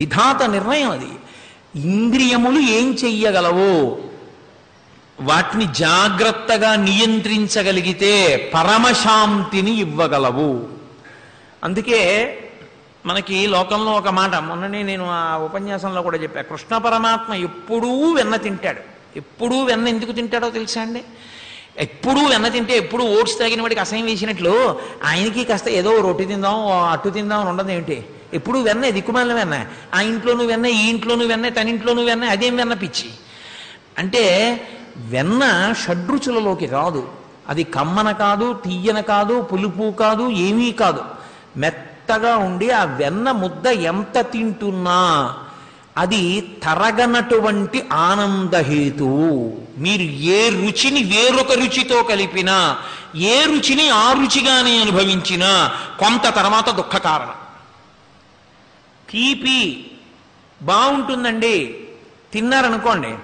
విధాత నిర్ణయం అది ఇంద్రియములు ఏం చెయ్యగలవు వాటిని జాగ్రత్తగా నియంత్రించగలిగితే పరమశాంతిని ఇవ్వగలవు అందుకే మనకి లోకంలో ఒక మాట మొన్ననే నేను ఆ ఉపన్యాసంలో కూడా చెప్పా కృష్ణ పరమాత్మ ఎప్పుడూ వెన్న తింటాడు ఎప్పుడూ వెన్న ఎందుకు తింటాడో తెలుసా అండి ఎప్పుడూ వెన్న తింటే ఎప్పుడు ఓట్స్ తాగిన వాడికి అసహ్యం వేసినట్లు ఆయనకి కాస్త ఏదో రొట్టి తిందాం ఓ అట్టు తిందాం అని ఉండదు ఏమిటి ఎప్పుడు వెన్న దిక్కుమాలిన వెన్న ఆ ఇంట్లోనూ వెన్న ఈ ఇంట్లోనూ వెన్న తన ఇంట్లోనూ వెన్న అదేం వెన్న పిచ్చి అంటే వెన్న షడ్రుచులలోకి రాదు అది కమ్మన కాదు తీయన కాదు పులుపు కాదు ఏమీ కాదు మెత్తగా ఉండి ఆ వెన్న ముద్ద ఎంత తింటున్నా అది తరగనటువంటి ఆనందహేతువు మీరు ఏ రుచిని వేరొక రుచితో కలిపినా ఏ రుచిని ఆ రుచిగానే అనుభవించినా కొంత తర్వాత దుఃఖ కారణం తీపి బాగుంటుందండి తిన్నారనుకోండి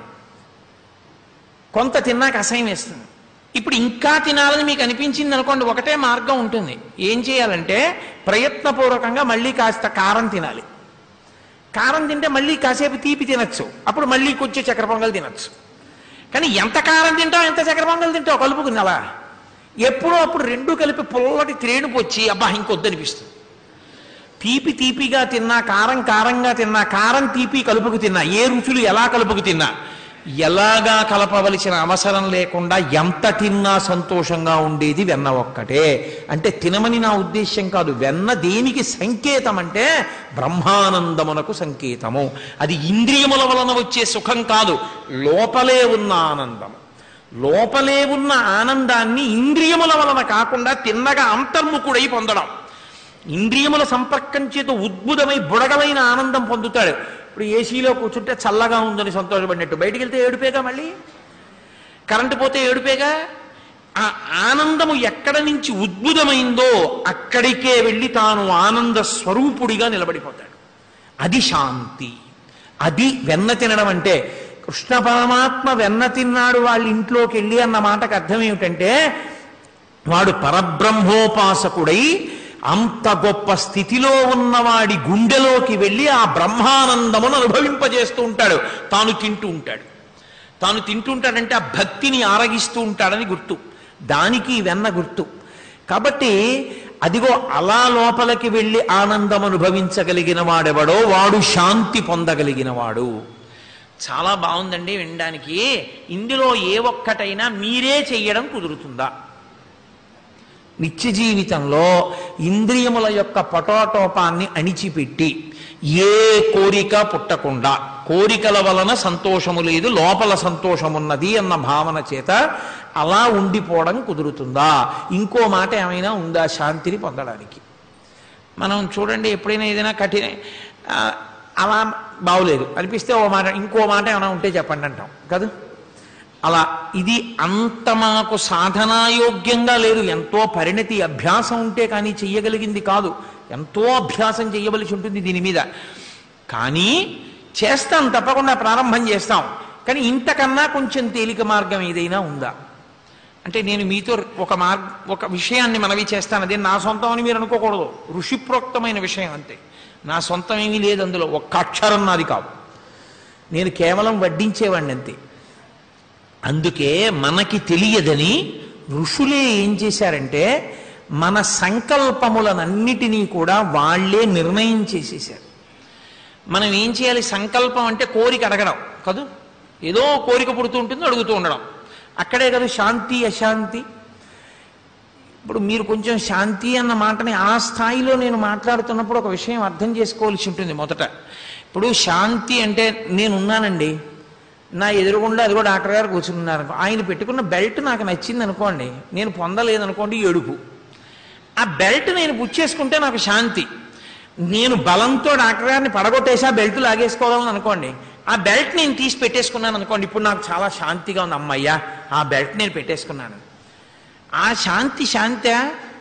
కొంత తిన్నాక అసహ్యం వేస్తుంది ఇప్పుడు ఇంకా తినాలని మీకు అనిపించింది అనుకోండి ఒకటే మార్గం ఉంటుంది ఏం చేయాలంటే ప్రయత్నపూర్వకంగా మళ్ళీ కాస్త కారం తినాలి కారం తింటే మళ్ళీ కాసేపు తీపి తినచ్చు అప్పుడు మళ్ళీ కొంచెం చక్కెర పొంగల్ తినచ్చు కానీ ఎంత కారం తింటావు ఎంత చక్కెర పొంగల్ తింటావు కలుపుకుని అలా ఎప్పుడో అప్పుడు రెండు కలిపి పుల్లటి త్రేణుపు వచ్చి అబ్బా ఇంకొద్దనిపిస్తుంది తీపి తీపిగా తిన్నా కారం కారంగా తిన్నా కారం తీపి కలుపుకు తిన్నా ఏ రుచులు ఎలా కలుపుకు తిన్నా ఎలాగా కలపవలసిన అవసరం లేకుండా ఎంత తిన్నా సంతోషంగా ఉండేది వెన్న ఒక్కటే అంటే తినమని నా ఉద్దేశ్యం కాదు వెన్న దేనికి సంకేతం అంటే బ్రహ్మానందమునకు సంకేతము అది ఇంద్రియముల వలన వచ్చే సుఖం కాదు లోపలే ఉన్న ఆనందము లోపలే ఉన్న ఆనందాన్ని ఇంద్రియముల వలన కాకుండా తిన్నగా అంతర్ముఖుడై పొందడం ఇంద్రియముల సంపర్కం చేత ఉద్భుతమై బుడగలైన ఆనందం పొందుతాడు ఇప్పుడు ఏసీలో కూర్చుంటే చల్లగా ఉందని సంతోషపడినట్టు బయటికి వెళ్తే ఏడుపేగా మళ్ళీ కరెంటు పోతే ఏడుపేగా ఆ ఆనందము ఎక్కడ నుంచి ఉద్భుతమైందో అక్కడికే వెళ్ళి తాను ఆనంద స్వరూపుడిగా నిలబడిపోతాడు అది శాంతి అది వెన్న తినడం అంటే కృష్ణ పరమాత్మ వెన్న తిన్నాడు వాళ్ళ ఇంట్లోకి వెళ్ళి అన్న మాటకు అర్థం ఏమిటంటే వాడు పరబ్రహ్మోపాసకుడై అంత గొప్ప స్థితిలో ఉన్నవాడి గుండెలోకి వెళ్ళి ఆ బ్రహ్మానందమును అనుభవింపజేస్తూ ఉంటాడు తాను తింటూ ఉంటాడు తాను తింటుంటాడంటే ఆ భక్తిని ఆరగిస్తూ ఉంటాడని గుర్తు దానికి ఈ వెన్న గుర్తు కాబట్టి అదిగో అలా లోపలికి వెళ్ళి ఆనందం అనుభవించగలిగిన వాడెవడో వాడు శాంతి పొందగలిగిన వాడు చాలా బాగుందండి వినడానికి ఇందులో ఏ ఒక్కటైనా మీరే చెయ్యడం కుదురుతుందా నిత్య జీవితంలో ఇంద్రియముల యొక్క పటోటోపాన్ని అణిచిపెట్టి ఏ కోరిక పుట్టకుండా కోరికల వలన సంతోషము లేదు లోపల సంతోషమున్నది అన్న భావన చేత అలా ఉండిపోవడం కుదురుతుందా ఇంకో మాట ఏమైనా ఉందా శాంతిని పొందడానికి మనం చూడండి ఎప్పుడైనా ఏదైనా కఠిన ఆ, అలా బాగులేదు అనిపిస్తే ఓ మాట ఇంకో మాట ఏమైనా ఉంటే చెప్పండి అంటాం కదా అలా ఇది అంత మాకు సాధనాయోగ్యంగా లేదు ఎంతో పరిణతి అభ్యాసం ఉంటే కానీ చెయ్యగలిగింది కాదు ఎంతో అభ్యాసం చేయవలసి ఉంటుంది దీని మీద కానీ చేస్తాం తప్పకుండా ప్రారంభం చేస్తాం కానీ ఇంతకన్నా కొంచెం తేలిక మార్గం ఏదైనా ఉందా అంటే నేను మీతో ఒక మార్గ ఒక విషయాన్ని మనవి చేస్తాను అదే నా సొంతం అని మీరు అనుకోకూడదు ఋషిప్రోక్తమైన విషయం అంతే నా సొంతం ఏమీ లేదు అందులో ఒక్క అక్షరం నాది కాదు నేను కేవలం వడ్డించేవాడిని అంతే అందుకే మనకి తెలియదని ఋషులే ఏం చేశారంటే మన సంకల్పములనన్నిటినీ కూడా వాళ్ళే నిర్ణయం చేసేశారు మనం ఏం చేయాలి సంకల్పం అంటే కోరిక అడగడం కదూ ఏదో కోరిక పుడుతూ ఉంటుంది అడుగుతూ ఉండడం అక్కడే కదా శాంతి అశాంతి ఇప్పుడు మీరు కొంచెం శాంతి అన్న మాటని ఆ స్థాయిలో నేను మాట్లాడుతున్నప్పుడు ఒక విషయం అర్థం చేసుకోవాల్సి ఉంటుంది మొదట ఇప్పుడు శాంతి అంటే నేనున్నానండి నా ఎదురుగుండా అదిగో డాక్టర్ గారు కూర్చున్నారు ఆయన పెట్టుకున్న బెల్ట్ నాకు నచ్చింది అనుకోండి నేను పొందలేదనుకోండి ఏడుపు ఆ బెల్ట్ నేను పుచ్చేసుకుంటే నాకు శాంతి నేను బలంతో డాక్టర్ గారిని పడగొట్టేసి ఆ బెల్ట్ లాగేసుకోవాలని అనుకోండి ఆ బెల్ట్ నేను తీసి పెట్టేసుకున్నాను అనుకోండి ఇప్పుడు నాకు చాలా శాంతిగా ఉంది అమ్మయ్యా ఆ బెల్ట్ నేను పెట్టేసుకున్నాను ఆ శాంతి శాంతే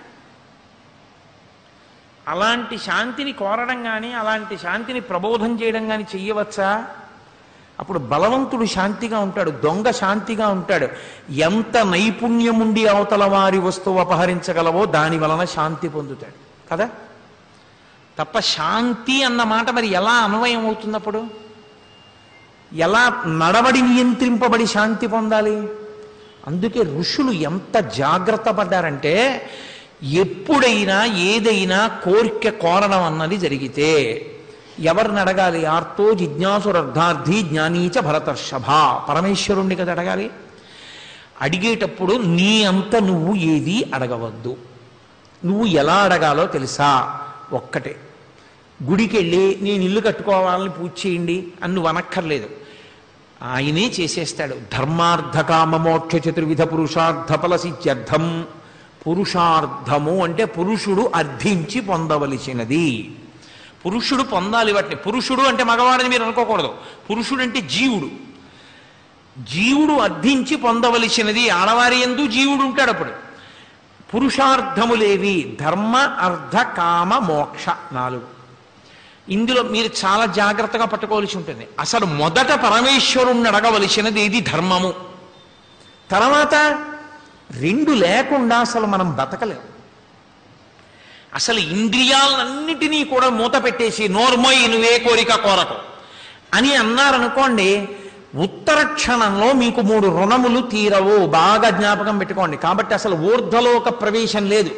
అలాంటి శాంతిని కోరడం కానీ అలాంటి శాంతిని ప్రబోధం చేయడం కానీ చెయ్యవచ్చా అప్పుడు బలవంతుడు శాంతిగా ఉంటాడు దొంగ శాంతిగా ఉంటాడు ఎంత నైపుణ్యముండి అవతల వారి వస్తువు అపహరించగలవో దాని వలన శాంతి పొందుతాడు కదా తప్ప శాంతి అన్న మాట మరి ఎలా అన్వయం అవుతున్నప్పుడు ఎలా నడవడి నియంత్రింపబడి శాంతి పొందాలి అందుకే ఋషులు ఎంత జాగ్రత్త పడ్డారంటే ఎప్పుడైనా ఏదైనా కోరిక కోరడం అన్నది జరిగితే ఎవరిని అడగాలి ఆర్తో జిజ్ఞాసురర్థార్థి జ్ఞానీచ భరతర్షభ పరమేశ్వరుణ్ణి కదా అడగాలి అడిగేటప్పుడు నీ అంత నువ్వు ఏది అడగవద్దు నువ్వు ఎలా అడగాలో తెలుసా ఒక్కటే గుడికి వెళ్ళి నేను ఇల్లు కట్టుకోవాలని పూజ చేయండి అని నువ్వు అనక్కర్లేదు ఆయనే చేసేస్తాడు ధర్మార్థకామ మోక్ష చతుర్విధ పురుషార్థ ఫలసిత్యర్థం పురుషార్థము అంటే పురుషుడు అర్థించి పొందవలసినది పురుషుడు పొందాలి వాటిని పురుషుడు అంటే మగవాడని మీరు అనుకోకూడదు పురుషుడు అంటే జీవుడు జీవుడు అర్థించి పొందవలసినది ఆడవారి ఎందు జీవుడు ఉంటాడు అప్పుడు పురుషార్థములేవి ధర్మ అర్థ కామ మోక్ష నాలుగు ఇందులో మీరు చాలా జాగ్రత్తగా పట్టుకోవాల్సి ఉంటుంది అసలు మొదట పరమేశ్వరుణ్ణి అడగవలసినది ఏది ధర్మము తర్వాత రెండు లేకుండా అసలు మనం బతకలేం అసలు ఇంద్రియాలన్నిటినీ కూడా మూత పెట్టేసి నోర్మోయి నువ్వే కోరిక కోరకు అని అన్నారనుకోండి ఉత్తర క్షణంలో మీకు మూడు రుణములు తీరవు బాగా జ్ఞాపకం పెట్టుకోండి కాబట్టి అసలు ఊర్ధ్వలోక ప్రవేశం లేదు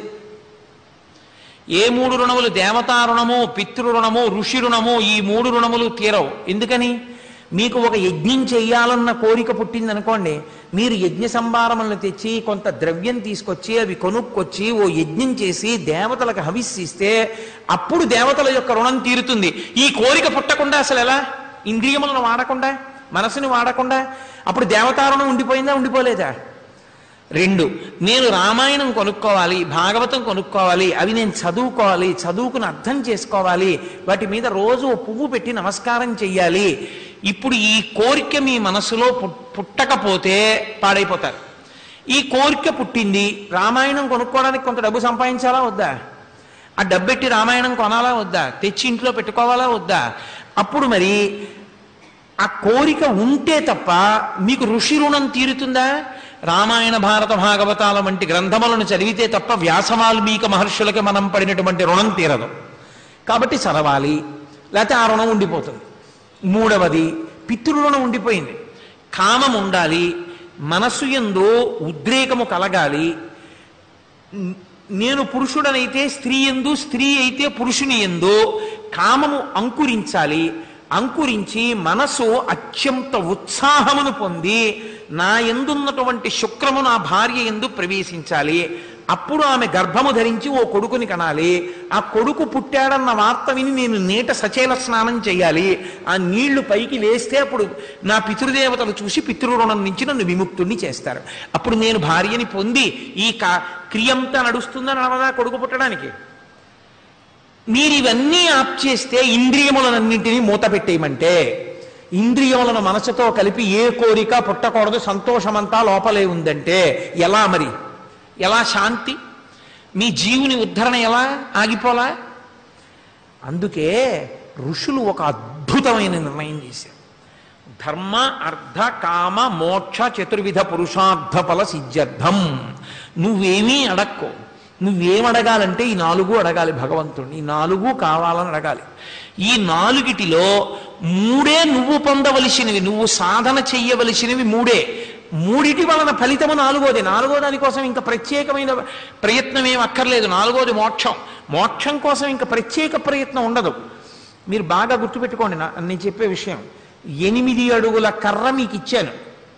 ఏ మూడు రుణములు దేవతా రుణము పితృ రుణము ఋషి రుణము ఈ మూడు రుణములు తీరవు ఎందుకని మీకు ఒక యజ్ఞం చెయ్యాలన్న కోరిక పుట్టిందనుకోండి మీరు యజ్ఞ సంభారములను తెచ్చి కొంత ద్రవ్యం తీసుకొచ్చి అవి కొనుక్కొచ్చి ఓ యజ్ఞం చేసి దేవతలకు హవిస్సిస్తే అప్పుడు దేవతల యొక్క రుణం తీరుతుంది ఈ కోరిక పుట్టకుండా అసలు ఎలా ఇంద్రియములను వాడకుండా మనసుని వాడకుండా అప్పుడు దేవతారుణం ఉండిపోయిందా ఉండిపోలేదా రెండు నేను రామాయణం కొనుక్కోవాలి భాగవతం కొనుక్కోవాలి అవి నేను చదువుకోవాలి చదువుకుని అర్థం చేసుకోవాలి వాటి మీద రోజు ఓ పువ్వు పెట్టి నమస్కారం చెయ్యాలి ఇప్పుడు ఈ కోరిక మీ మనసులో పు- పుట్టకపోతే పాడైపోతారు ఈ కోరిక పుట్టింది రామాయణం కొనుక్కోవడానికి కొంత డబ్బు సంపాదించాలా వద్దా ఆ డబ్బెట్టి రామాయణం కొనాలా వద్దా తెచ్చి ఇంట్లో పెట్టుకోవాలా వద్దా అప్పుడు మరి ఆ కోరిక ఉంటే తప్ప మీకు ఋషి రుణం తీరుతుందా రామాయణ భారత భాగవతాల వంటి గ్రంథములను చదివితే తప్ప వ్యాసవాల్మీక మహర్షులకి మనం పడినటువంటి రుణం తీరదు కాబట్టి చదవాలి లేకపోతే ఆ రుణం ఉండిపోతుంది మూడవది పితృరుణం ఉండిపోయింది కామం ఉండాలి మనస్సు ఎందు ఉద్రేకము కలగాలి నేను పురుషుడనైతే స్త్రీ ఎందు స్త్రీ అయితే పురుషుని ఎందు కామము అంకురించాలి అంకురించి మనసు అత్యంత ఉత్సాహమును పొంది నా ఎందున్నటువంటి శుక్రము నా భార్య ఎందు ప్రవేశించాలి అప్పుడు ఆమె గర్భము ధరించి ఓ కొడుకుని కనాలి ఆ కొడుకు పుట్టాడన్న వార్త విని నేను నీట సచేల స్నానం చేయాలి ఆ నీళ్లు పైకి లేస్తే అప్పుడు నా పితృదేవతలు చూసి పితృరుణం నుంచి నన్ను విముక్తుణ్ణి చేస్తారు అప్పుడు నేను భార్యని పొంది ఈ కా క్రియంతా నడుస్తుందని నడవదా కొడుకు పుట్టడానికి మీరు ఇవన్నీ ఆప్ చేస్తే ఇంద్రియములనన్నింటినీ మూత పెట్టేయమంటే ఇంద్రియములను మనసుతో కలిపి ఏ కోరిక పుట్టకూడదు సంతోషమంతా లోపలే ఉందంటే ఎలా మరి ఎలా శాంతి మీ జీవుని ఉద్ధరణ ఎలా ఆగిపోలా అందుకే ఋషులు ఒక అద్భుతమైన నిర్ణయం చేశారు ధర్మ అర్థ కామ మోక్ష చతుర్విధ పురుషార్థ ఫల సిద్ధ్యర్థం నువ్వేమీ అడక్కో నువ్వేం అడగాలంటే ఈ నాలుగు అడగాలి భగవంతుడిని ఈ నాలుగు కావాలని అడగాలి ఈ నాలుగిటిలో మూడే నువ్వు పొందవలసినవి నువ్వు సాధన చెయ్యవలసినవి మూడే మూడిటి వలన ఫలితము నాలుగోది నాలుగో దానికోసం ఇంకా ప్రత్యేకమైన ప్రయత్నం ఏం అక్కర్లేదు నాలుగోది మోక్షం మోక్షం కోసం ఇంకా ప్రత్యేక ప్రయత్నం ఉండదు మీరు బాగా గుర్తుపెట్టుకోండి నా- నేను చెప్పే విషయం ఎనిమిది అడుగుల కర్ర మీకు ఇచ్చాను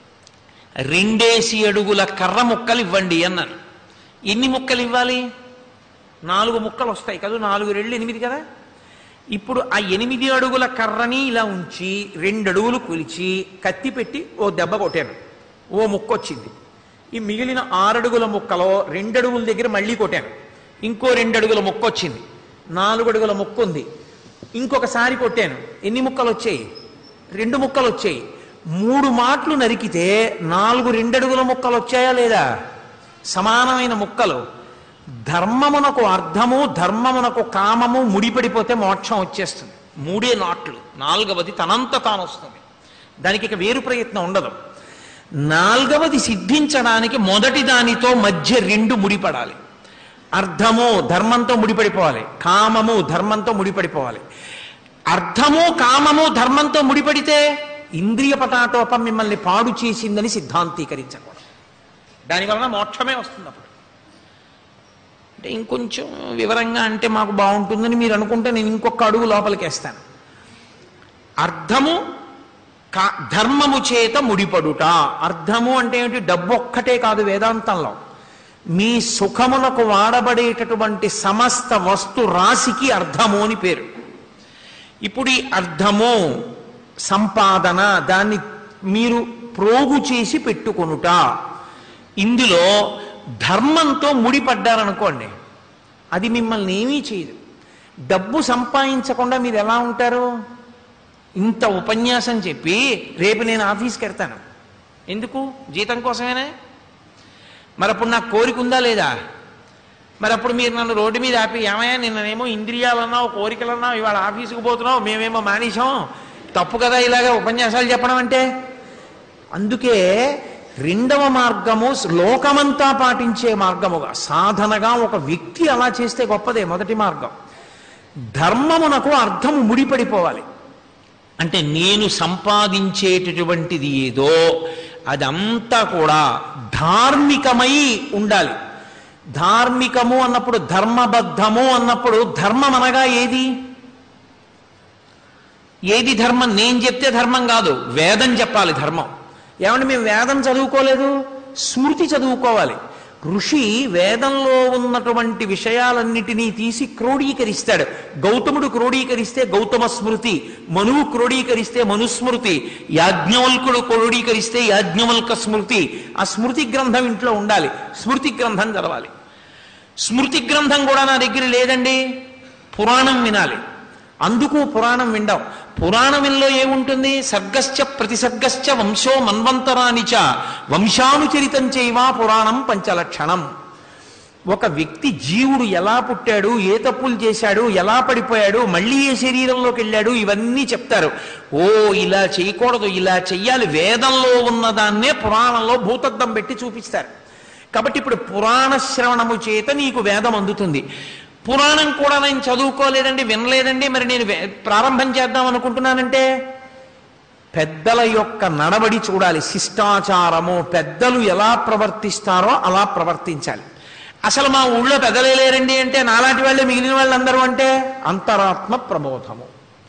రెండేసి అడుగుల కర్ర ముక్కలు ఇవ్వండి అన్నాను ఎన్ని ముక్కలు ఇవ్వాలి నాలుగు ముక్కలు వస్తాయి కదా నాలుగు రెళ్ళు ఎనిమిది కదా ఇప్పుడు ఆ ఎనిమిది అడుగుల కర్రని ఇలా ఉంచి రెండు అడుగులు కొలిచి కత్తి పెట్టి ఓ దెబ్బ కొట్టాను ఓ ముక్క వచ్చింది ఈ మిగిలిన ఆరడుగుల ముక్కలో రెండు అడుగుల దగ్గర మళ్ళీ కొట్టాను ఇంకో రెండు అడుగుల ముక్క వచ్చింది నాలుగు అడుగుల ముక్క ఉంది ఇంకొకసారి కొట్టాను ఎన్ని ముక్కలు వచ్చాయి రెండు ముక్కలు వచ్చాయి మూడు మాటలు నరికితే నాలుగు రెండడుగుల ముక్కలు వచ్చాయా లేదా సమానమైన ముక్కలు ధర్మమునకు అర్థము ధర్మమునకు కామము ముడిపడిపోతే మోక్షం వచ్చేస్తుంది మూడే నాట్లు నాలుగవది తనంత తాను వస్తుంది దానికి ఇక వేరు ప్రయత్నం ఉండదు నాలుగవది సిద్ధించడానికి మొదటి దానితో మధ్య రెండు ముడిపడాలి అర్థము ధర్మంతో ముడిపడిపోవాలి కామము ధర్మంతో ముడిపడిపోవాలి అర్థము కామము ధర్మంతో ముడిపడితే ఇంద్రియ పటాటోపం మిమ్మల్ని పాడు చేసిందని సిద్ధాంతీకరించకూడదు దానివలన మోక్షమే వస్తుంది అప్పుడు అంటే ఇంకొంచెం వివరంగా అంటే మాకు బాగుంటుందని మీరు అనుకుంటే నేను ఇంకొక అడుగు లోపలికి వేస్తాను అర్థము కా- ధర్మము చేత ముడిపడుట అర్థము అంటే ఏమిటి డబ్బు ఒక్కటే కాదు వేదాంతంలో మీ సుఖమునకు వాడబడేటటువంటి సమస్త వస్తు రాశికి అర్థము అని పేరు ఇప్పుడు ఈ అర్థము సంపాదన దాన్ని మీరు ప్రోగు చేసి పెట్టుకొనుట ఇందులో ధర్మంతో ముడిపడ్డారనుకోండి అది మిమ్మల్ని ఏమీ చేయదు డబ్బు సంపాదించకుండా మీరు ఎలా ఉంటారు ఇంత ఉపన్యాసం చెప్పి రేపు నేను ఆఫీస్కి వెళ్తాను ఎందుకు జీతం కోసమేనా మరి అప్పుడు నాకు కోరిక ఉందా లేదా మరి అప్పుడు మీరు నన్ను రోడ్డు మీద ఆపి ఏమయ్యా నిన్ననేమో ఇంద్రియాలన్నావు కోరికలన్నావు ఇవాళ ఆఫీసుకు పోతున్నావు మేమేమో మానేశాం తప్పు కదా ఇలాగ ఉపన్యాసాలు చెప్పడం అంటే అందుకే రెండవ మార్గము లోకమంతా పాటించే మార్గముగా సాధనగా ఒక వ్యక్తి అలా చేస్తే గొప్పదే మొదటి మార్గం ధర్మమునకు అర్థము ముడిపడిపోవాలి అంటే నేను సంపాదించేటటువంటిది ఏదో అదంతా కూడా ధార్మికమై ఉండాలి ధార్మికము అన్నప్పుడు ధర్మబద్ధము అన్నప్పుడు ధర్మం అనగా ఏది ఏది ధర్మం నేను చెప్తే ధర్మం కాదు వేదం చెప్పాలి ధర్మం ఏమంటే మేము వేదం చదువుకోలేదు స్మృతి చదువుకోవాలి ఋషి వేదంలో ఉన్నటువంటి విషయాలన్నిటినీ తీసి క్రోడీకరిస్తాడు గౌతముడు క్రోడీకరిస్తే గౌతమ స్మృతి మనువు క్రోడీకరిస్తే మనుస్మృతి యాజ్ఞవల్కుడు క్రోడీకరిస్తే యాజ్ఞవల్క స్మృతి ఆ స్మృతి గ్రంథం ఇంట్లో ఉండాలి స్మృతి గ్రంథం చదవాలి స్మృతి గ్రంథం కూడా నా దగ్గర లేదండి పురాణం వినాలి అందుకు పురాణం విండం పురాణంలో ఏముంటుంది సర్గశ్చ ప్రతిసర్గశ్చ వంశో మన్వంతరానిచ వంశానుచరితం చేయవా పురాణం పంచలక్షణం ఒక వ్యక్తి జీవుడు ఎలా పుట్టాడు ఏ తప్పులు చేశాడు ఎలా పడిపోయాడు మళ్ళీ ఏ శరీరంలోకి వెళ్ళాడు ఇవన్నీ చెప్తారు ఓ ఇలా చేయకూడదు ఇలా చెయ్యాలి వేదంలో ఉన్నదాన్నే పురాణంలో భూతద్దం పెట్టి చూపిస్తారు కాబట్టి ఇప్పుడు పురాణ శ్రవణము చేత నీకు వేదం అందుతుంది పురాణం కూడా నేను చదువుకోలేదండి వినలేదండి మరి నేను వే- ప్రారంభం చేద్దాం అనుకుంటున్నానంటే పెద్దల యొక్క నడవడి చూడాలి శిష్టాచారము పెద్దలు ఎలా ప్రవర్తిస్తారో అలా ప్రవర్తించాలి అసలు మా ఊళ్ళో పెద్దలే లేరండి అంటే నాలాంటి వాళ్ళే మిగిలిన వాళ్ళందరూ అంటే అంతరాత్మ ప్రబోధము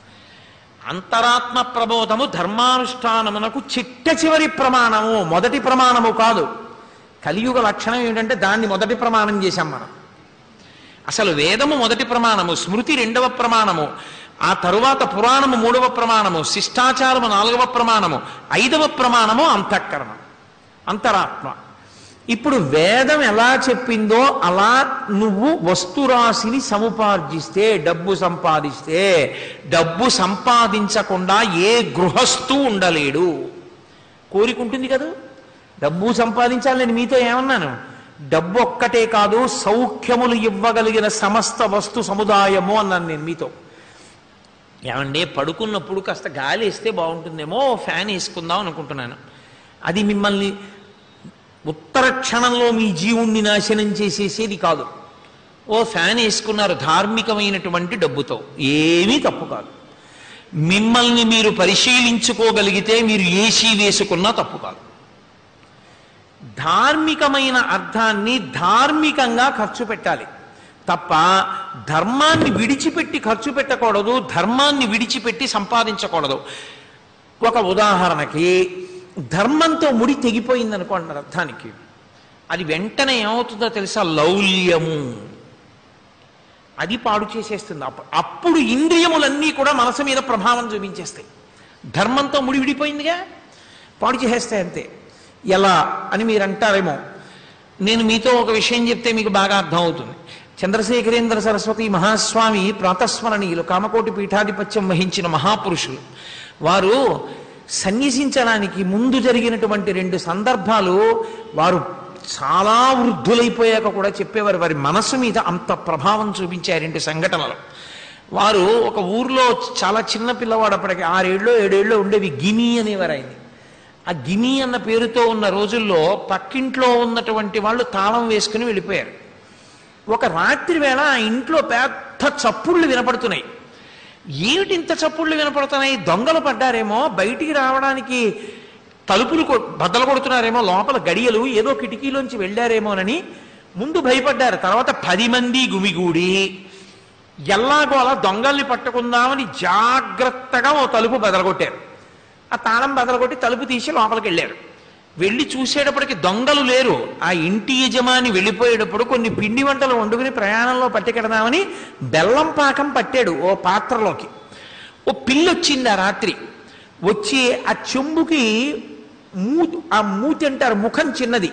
అంతరాత్మ ప్రబోధము ధర్మానుష్ఠానమునకు చిట్ట చివరి ప్రమాణము మొదటి ప్రమాణము కాదు కలియుగ లక్షణం ఏమిటంటే దాన్ని మొదటి ప్రమాణం చేశాం మనం అసలు వేదము మొదటి ప్రమాణము స్మృతి రెండవ ప్రమాణము ఆ తరువాత పురాణము మూడవ ప్రమాణము శిష్టాచారము నాలుగవ ప్రమాణము ఐదవ ప్రమాణము అంతఃకరణం అంతరాత్మ ఇప్పుడు వేదం ఎలా చెప్పిందో అలా నువ్వు వస్తురాశిని సముపార్జిస్తే డబ్బు సంపాదిస్తే డబ్బు సంపాదించకుండా ఏ గృహస్థు ఉండలేడు కోరిక ఉంటుంది కదా డబ్బు సంపాదించాలి నేను మీతో ఏమన్నాను డబ్బు ఒక్కటే కాదు సౌఖ్యములు ఇవ్వగలిగిన సమస్త వస్తు సముదాయము అన్నాను నేను మీతో ఏమండి పడుకున్నప్పుడు కాస్త గాలి వేస్తే బాగుంటుందేమో ఫ్యాన్ వేసుకుందాం అనుకుంటున్నాను అది మిమ్మల్ని ఉత్తర క్షణంలో మీ జీవుణ్ణి నాశనం చేసేసేది కాదు ఓ ఫ్యాన్ వేసుకున్నారు ధార్మికమైనటువంటి డబ్బుతో ఏమీ తప్పు కాదు మిమ్మల్ని మీరు పరిశీలించుకోగలిగితే మీరు ఏసీ వేసుకున్నా తప్పు కాదు ధార్మికమైన అర్థాన్ని ధార్మికంగా ఖర్చు పెట్టాలి తప్ప ధర్మాన్ని విడిచిపెట్టి ఖర్చు పెట్టకూడదు ధర్మాన్ని విడిచిపెట్టి సంపాదించకూడదు ఒక ఉదాహరణకి ధర్మంతో ముడి తెగిపోయింది అనుకోండి అర్థానికి అది వెంటనే ఏమవుతుందో తెలుసా లౌల్యము అది పాడు చేసేస్తుంది అప్పుడు అప్పుడు ఇంద్రియములన్నీ కూడా మనసు మీద ప్రభావం చూపించేస్తాయి ధర్మంతో ముడి విడిపోయిందిగా పాడు చేసేస్తాయి అంతే ఎలా అని మీరు అంటారేమో నేను మీతో ఒక విషయం చెప్తే మీకు బాగా అర్థం అవుతుంది చంద్రశేఖరేంద్ర సరస్వతి మహాస్వామి ప్రాతస్మరణీయులు కామకోటి పీఠాధిపత్యం వహించిన మహాపురుషులు వారు సన్యసించడానికి ముందు జరిగినటువంటి రెండు సందర్భాలు వారు చాలా వృద్ధులైపోయాక కూడా చెప్పేవారు వారి మనసు మీద అంత ప్రభావం చూపించారు రెండు సంఘటనలు వారు ఒక ఊర్లో చాలా చిన్న పిల్లవాడు అప్పటికి ఆరేళ్ళు ఏడేళ్ళు ఉండేవి గిని అనేవారు ఆయన్ని ఆ గిని అన్న పేరుతో ఉన్న రోజుల్లో పక్కింట్లో ఉన్నటువంటి వాళ్ళు తాళం వేసుకుని వెళ్ళిపోయారు ఒక రాత్రి వేళ ఆ ఇంట్లో పెద్ద చప్పుళ్ళు వినపడుతున్నాయి ఏమిటి ఇంత చప్పుళ్ళు వినపడుతున్నాయి దొంగలు పడ్డారేమో బయటికి రావడానికి తలుపులు కొ- బద్దలు కొడుతున్నారేమో లోపల గడియలు ఏదో కిటికీలోంచి వెళ్ళారేమోనని ముందు భయపడ్డారు తర్వాత పది మంది గుమిగూడి ఎల్లాగో అలా దొంగల్ని పట్టుకుందామని జాగ్రత్తగా ఓ తలుపు బదలగొట్టారు ఆ తాళం బదలగొట్టి తలుపు తీసి లోపలికి వెళ్ళారు వెళ్ళి చూసేటప్పటికి దొంగలు లేరు ఆ ఇంటి యజమాని వెళ్ళిపోయేటప్పుడు కొన్ని పిండి వంటలు వండుకుని ప్రయాణంలో పట్టుకెడదామని బెల్లం పాకం పట్టాడు ఓ పాత్రలోకి ఓ పిల్లి వచ్చింది ఆ రాత్రి వచ్చి ఆ చెంబుకి మూ ఆ మూతి అంటారు ముఖం చిన్నది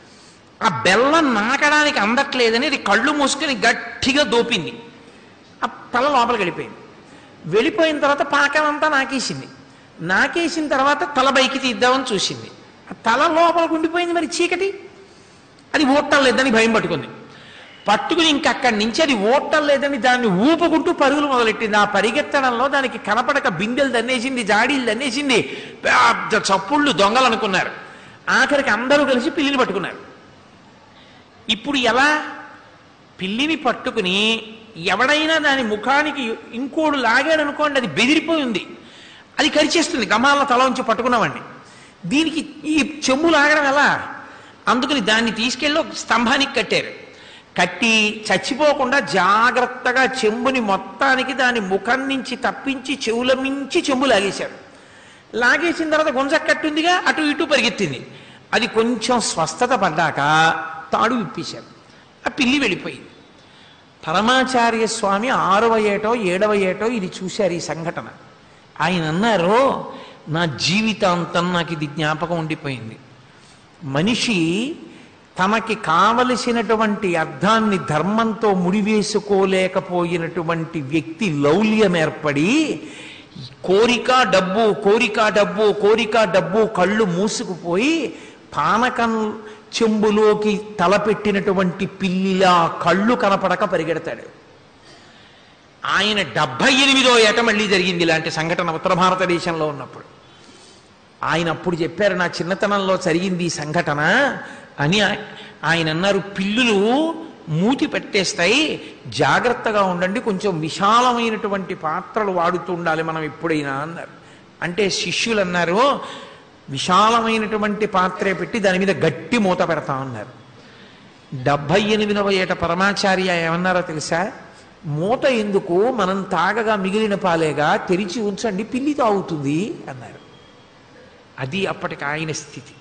ఆ బెల్లం నాకడానికి అందట్లేదని అది కళ్ళు మూసుకొని గట్టిగా దోపింది ఆ తల లోపలికి వెళ్ళిపోయింది వెళ్ళిపోయిన తర్వాత పాకం అంతా నాకేసింది నాకేసిన తర్వాత తల బైకి తీద్దామని చూసింది ఆ తల లోపలికి ఉండిపోయింది మరి చీకటి అది ఓట్టం లేదని భయం పట్టుకుంది పట్టుకుని ఇంక అక్కడి నుంచి అది ఓట్టం లేదని దాన్ని ఊపుకుంటూ పరుగులు మొదలెట్టింది ఆ పరిగెత్తడంలో దానికి కనపడక బిందెలు దన్నేసింది జాడీలు దన్నేసింది పెద్ద చప్పుళ్ళు దొంగలు అనుకున్నారు ఆఖరికి అందరూ కలిసి పిల్లిని పట్టుకున్నారు ఇప్పుడు ఎలా పిల్లిని పట్టుకుని ఎవడైనా దాని ముఖానికి ఇంకోడు లాగాడు అనుకోండి అది బెదిరిపోయి ఉంది అది కరిచేస్తుంది గమాల తల ఉంచి పట్టుకున్నామండి దీనికి ఈ చెంబు లాగడం ఎలా అందుకని దాన్ని తీసుకెళ్ళి ఒక స్తంభానికి కట్టారు కట్టి చచ్చిపోకుండా జాగ్రత్తగా చెంబుని మొత్తానికి దాని ముఖం నుంచి తప్పించి చెవుల మించి చెంబు లాగేశారు లాగేసిన తర్వాత గుంజ కట్టుందిగా అటు ఇటు పరిగెత్తింది అది కొంచెం స్వస్థత పడ్డాక తాడు విప్పేశారు ఆ పిల్లి వెళ్ళిపోయింది పరమాచార్య స్వామి ఆరవ ఏటో ఏడవ ఏటో ఇది చూశారు ఈ సంఘటన ఆయన అన్నారు నా జీవితాంతం నాకు ఇది జ్ఞాపకం ఉండిపోయింది మనిషి తనకి కావలసినటువంటి అర్థాన్ని ధర్మంతో ముడివేసుకోలేకపోయినటువంటి వ్యక్తి లౌల్యం ఏర్పడి కోరిక డబ్బు కోరిక డబ్బు కోరిక డబ్బు కళ్ళు మూసుకుపోయి పానకం చెంబులోకి తలపెట్టినటువంటి పిల్లిలా కళ్ళు కనపడక పరిగెడతాడు ఆయన డెబ్బై ఎనిమిదో ఏట మళ్ళీ జరిగింది ఇలాంటి సంఘటన ఉత్తర భారతదేశంలో ఉన్నప్పుడు ఆయన అప్పుడు చెప్పారు నా చిన్నతనంలో జరిగింది ఈ సంఘటన అని ఆ- ఆయన అన్నారు పిల్లులు మూతి పెట్టేస్తాయి జాగ్రత్తగా ఉండండి కొంచెం విశాలమైనటువంటి పాత్రలు వాడుతూ ఉండాలి మనం ఎప్పుడైనా అన్నారు అంటే శిష్యులు అన్నారు విశాలమైనటువంటి పాత్రే పెట్టి దాని మీద గట్టి మూత పెడతా ఉన్నారు డెబ్బై ఎనిమిదవ ఏట పరమాచార్య ఏమన్నారో తెలుసా మూత ఎందుకు మనం తాగగా మిగిలిన పాలేగా తెరిచి ఉంచండి పిల్లి తాగుతుంది అన్నారు అది అప్పటికి ఆయన స్థితి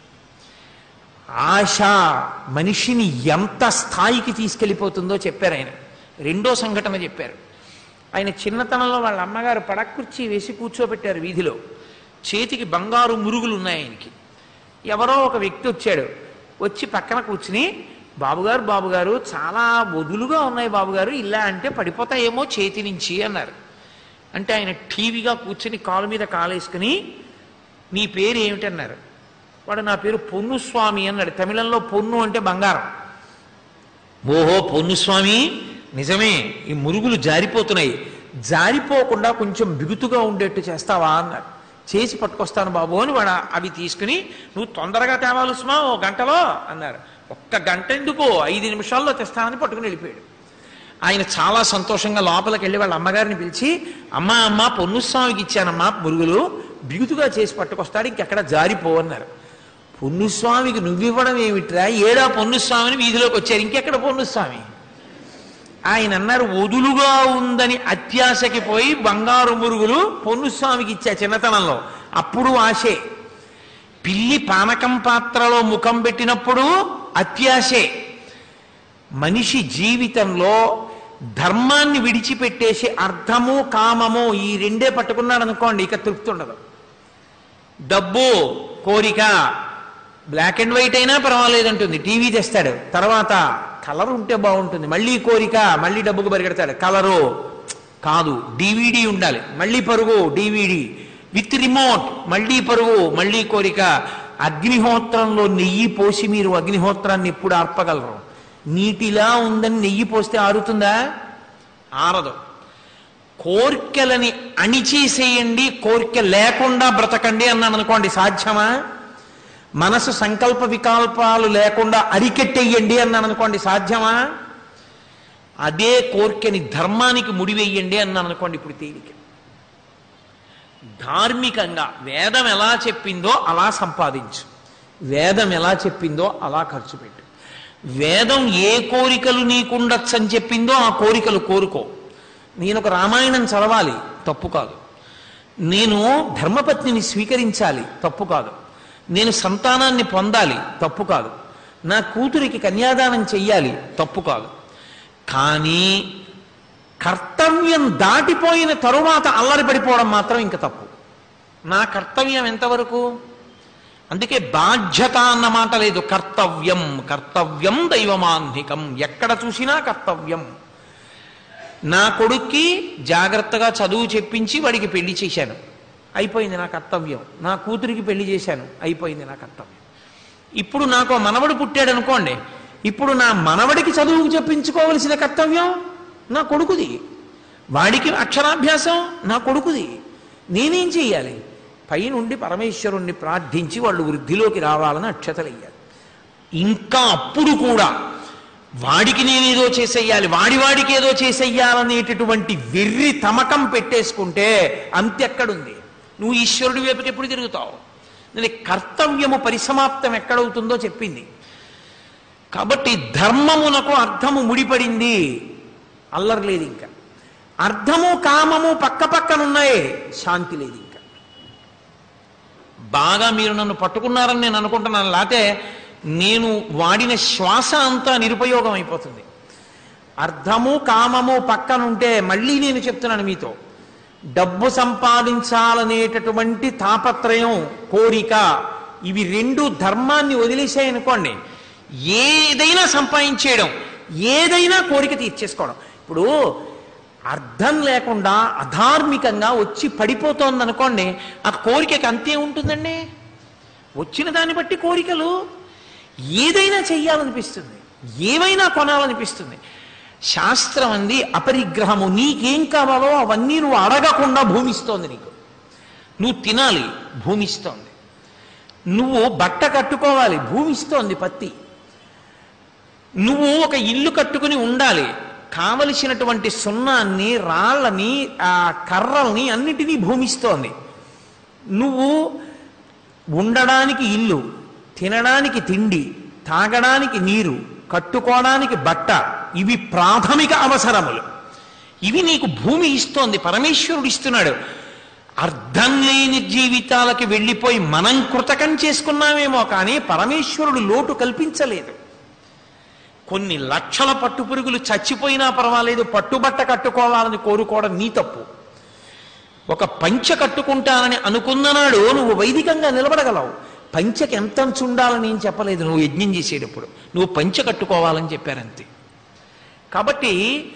ఆశ మనిషిని ఎంత స్థాయికి తీసుకెళ్ళిపోతుందో చెప్పారు ఆయన రెండో సంఘటన చెప్పారు ఆయన చిన్నతనంలో వాళ్ళ అమ్మగారు పడక్కుర్చీ వేసి కూర్చోబెట్టారు వీధిలో చేతికి బంగారు మురుగులు ఉన్నాయి ఆయనకి ఎవరో ఒక వ్యక్తి వచ్చాడు వచ్చి పక్కన కూర్చుని బాబుగారు బాబుగారు చాలా వదులుగా ఉన్నాయి బాబుగారు ఇలా అంటే పడిపోతాయేమో చేతి నుంచి అన్నారు అంటే ఆయన టీవీగా కూర్చుని కాలు మీద కాలేసుకుని నీ పేరు ఏమిటన్నారు వాడు నా పేరు పొన్నుస్వామి అన్నాడు తమిళంలో పొన్ను అంటే బంగారం ఓహో పొన్నుస్వామి నిజమే ఈ మురుగులు జారిపోతున్నాయి జారిపోకుండా కొంచెం బిగుతుగా ఉండేట్టు చేస్తావా అన్నాడు చేసి పట్టుకొస్తాను బాబు అని వాడు అవి తీసుకుని నువ్వు తొందరగా తేవాలి సుమా ఓ గంటలో అన్నారు ఒక్క గంట ఎందుకు ఐదు నిమిషాల్లో తెస్తానని పట్టుకుని వెళ్ళిపోయాడు ఆయన చాలా సంతోషంగా లోపలికి వెళ్ళి వాళ్ళ అమ్మగారిని పిలిచి అమ్మా అమ్మ పొన్నుస్వామికి ఇచ్చానమ్మా మురుగులు బిగుతుగా చేసి పట్టుకొస్తాడు ఇంకెక్కడ జారిపో అన్నారు పొన్నుస్వామికి నువ్వివ్వడం ఏమిట్రా ఏడా పొన్నుస్వామిని వీధిలోకి వచ్చారు ఇంకెక్కడ పొన్నుస్వామి ఆయన అన్నారు వదులుగా ఉందని అత్యాశకి పోయి బంగారు మురుగులు పొన్నుస్వామికి ఇచ్చా చిన్నతనంలో అప్పుడు ఆశే పిల్లి పానకం పాత్రలో ముఖం పెట్టినప్పుడు అత్యాశే మనిషి జీవితంలో ధర్మాన్ని విడిచిపెట్టేసి అర్థము కామము ఈ రెండే పట్టుకున్నాడు అనుకోండి ఇక తృప్తి ఉండదు డబ్బు కోరిక బ్లాక్ అండ్ వైట్ అయినా పర్వాలేదంటుంది టీవీ తెస్తాడు తర్వాత కలర్ ఉంటే బాగుంటుంది మళ్ళీ కోరిక మళ్ళీ డబ్బుకు పరిగెడతాడు కలరు కాదు డివిడి ఉండాలి మళ్ళీ పరుగు డివిడి విత్ రిమోట్ మళ్ళీ పరుగు మళ్ళీ కోరిక అగ్నిహోత్రంలో నెయ్యి పోసి మీరు అగ్నిహోత్రాన్ని ఎప్పుడు ఆర్పగలరు నీటిలా ఉందని నెయ్యి పోస్తే ఆరుతుందా ఆరదు కోర్కెలని అణిచేసేయండి కోరిక లేకుండా బ్రతకండి అన్నాను అనుకోండి సాధ్యమా మనసు సంకల్ప వికల్పాలు లేకుండా అరికెట్టేయండి అన్నాను అనుకోండి సాధ్యమా అదే కోరికని ధర్మానికి ముడివేయండి అన్నాను అనుకోండి ఇప్పుడు తేలిక ధార్మికంగా వేదం ఎలా చెప్పిందో అలా సంపాదించు వేదం ఎలా చెప్పిందో అలా ఖర్చు పెట్టు వేదం ఏ కోరికలు నీకుండొచ్చని చెప్పిందో ఆ కోరికలు కోరుకో నేను ఒక రామాయణం చదవాలి తప్పు కాదు నేను ధర్మపత్నిని స్వీకరించాలి తప్పు కాదు నేను సంతానాన్ని పొందాలి తప్పు కాదు నా కూతురికి కన్యాదానం చెయ్యాలి తప్పు కాదు కానీ కర్తవ్యం దాటిపోయిన తరువాత అల్లరి పడిపోవడం మాత్రం ఇంక తప్పు నా కర్తవ్యం ఎంతవరకు అందుకే బాధ్యత అన్న మాట లేదు కర్తవ్యం కర్తవ్యం దైవమాన్నికం ఎక్కడ చూసినా కర్తవ్యం నా కొడుక్కి జాగ్రత్తగా చదువు చెప్పించి వాడికి పెళ్లి చేశాను అయిపోయింది నా కర్తవ్యం నా కూతురికి పెళ్లి చేశాను అయిపోయింది నా కర్తవ్యం ఇప్పుడు నాకు మనవడు పుట్టాడు అనుకోండి ఇప్పుడు నా మనవడికి చదువు చెప్పించుకోవలసిన కర్తవ్యం నా కొడుకుది వాడికి అక్షరాభ్యాసం నా కొడుకుది నేనేం చెయ్యాలి పైనుండి పరమేశ్వరుణ్ణి ప్రార్థించి వాళ్ళు వృద్ధిలోకి రావాలని అక్షతలయ్యాలి ఇంకా అప్పుడు కూడా వాడికి నేనేదో చేసేయాలి వాడి వాడికి ఏదో చేసేయాలనేటటువంటి వెర్రి తమకం పెట్టేసుకుంటే అంతెక్కడుంది నువ్వు ఈశ్వరుడి వైపుకి ఎప్పుడు తిరుగుతావు నేను కర్తవ్యము పరిసమాప్తం ఎక్కడవుతుందో చెప్పింది కాబట్టి ధర్మమునకు అర్థము ముడిపడింది అల్లరి లేదు ఇంకా అర్థము కామము పక్క పక్కనున్నాయి శాంతి లేదు ఇంకా బాగా మీరు నన్ను పట్టుకున్నారని నేను అనుకుంటున్నాను లేకపోతే నేను వాడిన శ్వాస అంతా నిరుపయోగం అయిపోతుంది అర్థము కామము పక్కనుంటే మళ్ళీ నేను చెప్తున్నాను మీతో డబ్బు సంపాదించాలనేటటువంటి తాపత్రయం కోరిక ఇవి రెండు ధర్మాన్ని వదిలేసాయనుకోండి ఏదైనా సంపాదించేయడం ఏదైనా కోరిక తీర్చేసుకోవడం ఇప్పుడు అర్థం లేకుండా అధార్మికంగా వచ్చి పడిపోతోంది అనుకోండి ఆ కోరికకి అంతే ఉంటుందండి వచ్చిన దాన్ని బట్టి కోరికలు ఏదైనా చెయ్యాలనిపిస్తుంది ఏమైనా కొనాలనిపిస్తుంది శాస్త్రం అంది అపరిగ్రహము నీకేం కావాలో అవన్నీ నువ్వు అడగకుండా భూమిస్తోంది నీకు నువ్వు తినాలి భూమిస్తోంది నువ్వు బట్ట కట్టుకోవాలి భూమిస్తోంది పత్తి నువ్వు ఒక ఇల్లు కట్టుకుని ఉండాలి కావలసినటువంటి సున్నాన్ని రాళ్ళని ఆ కర్రల్ని అన్నిటినీ భూమిస్తోంది నువ్వు ఉండడానికి ఇల్లు తినడానికి తిండి తాగడానికి నీరు కట్టుకోవడానికి బట్ట ఇవి ప్రాథమిక అవసరములు ఇవి నీకు భూమి ఇస్తోంది పరమేశ్వరుడు ఇస్తున్నాడు అర్థం లేని జీవితాలకి వెళ్ళిపోయి మనం కృతకం చేసుకున్నామేమో కానీ పరమేశ్వరుడు లోటు కల్పించలేదు కొన్ని లక్షల పట్టుపురుగులు చచ్చిపోయినా పర్వాలేదు పట్టుబట్ట కట్టుకోవాలని కోరుకోవడం నీ తప్పు ఒక పంచ కట్టుకుంటానని అనుకున్ననాడు నువ్వు వైదికంగా నిలబడగలవు పంచకి ఎంత అంచు ఉండాలని ఏం చెప్పలేదు నువ్వు యజ్ఞం చేసేటప్పుడు నువ్వు పంచ కట్టుకోవాలని చెప్పారంతే కాబట్టి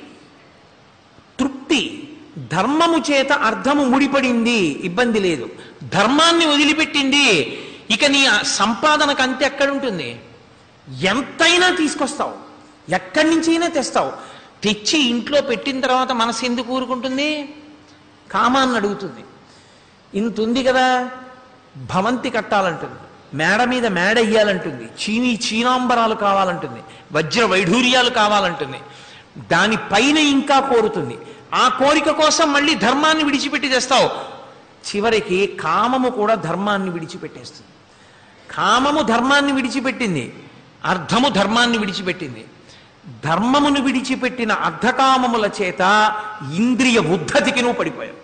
తృప్తి ధర్మము చేత అర్థము ముడిపడింది ఇబ్బంది లేదు ధర్మాన్ని వదిలిపెట్టింది ఇక నీ సంపాదనకు అంతే ఎక్కడుంటుంది ఎంతైనా తీసుకొస్తావు ఎక్కడి నుంచైనా తెస్తావు తెచ్చి ఇంట్లో పెట్టిన తర్వాత మనసు ఎందుకు ఊరుకుంటుంది కామాన్ని అడుగుతుంది ఇంత ఉంది కదా భవంతి కట్టాలంటుంది మేడ మీద మేడ ఇయ్యాలంటుంది చీనీ చీనాంబరాలు కావాలంటుంది వజ్ర వైఢూర్యాలు కావాలంటుంది దానిపైన ఇంకా కోరుతుంది ఆ కోరిక కోసం మళ్ళీ ధర్మాన్ని విడిచిపెట్టి తెస్తావు చివరికి కామము కూడా ధర్మాన్ని విడిచిపెట్టేస్తుంది కామము ధర్మాన్ని విడిచిపెట్టింది అర్థము ధర్మాన్ని విడిచిపెట్టింది ధర్మమును విడిచిపెట్టిన అర్ధకామముల చేత ఇంద్రియ ఉద్ధతికి నువ్వు పడిపోయావు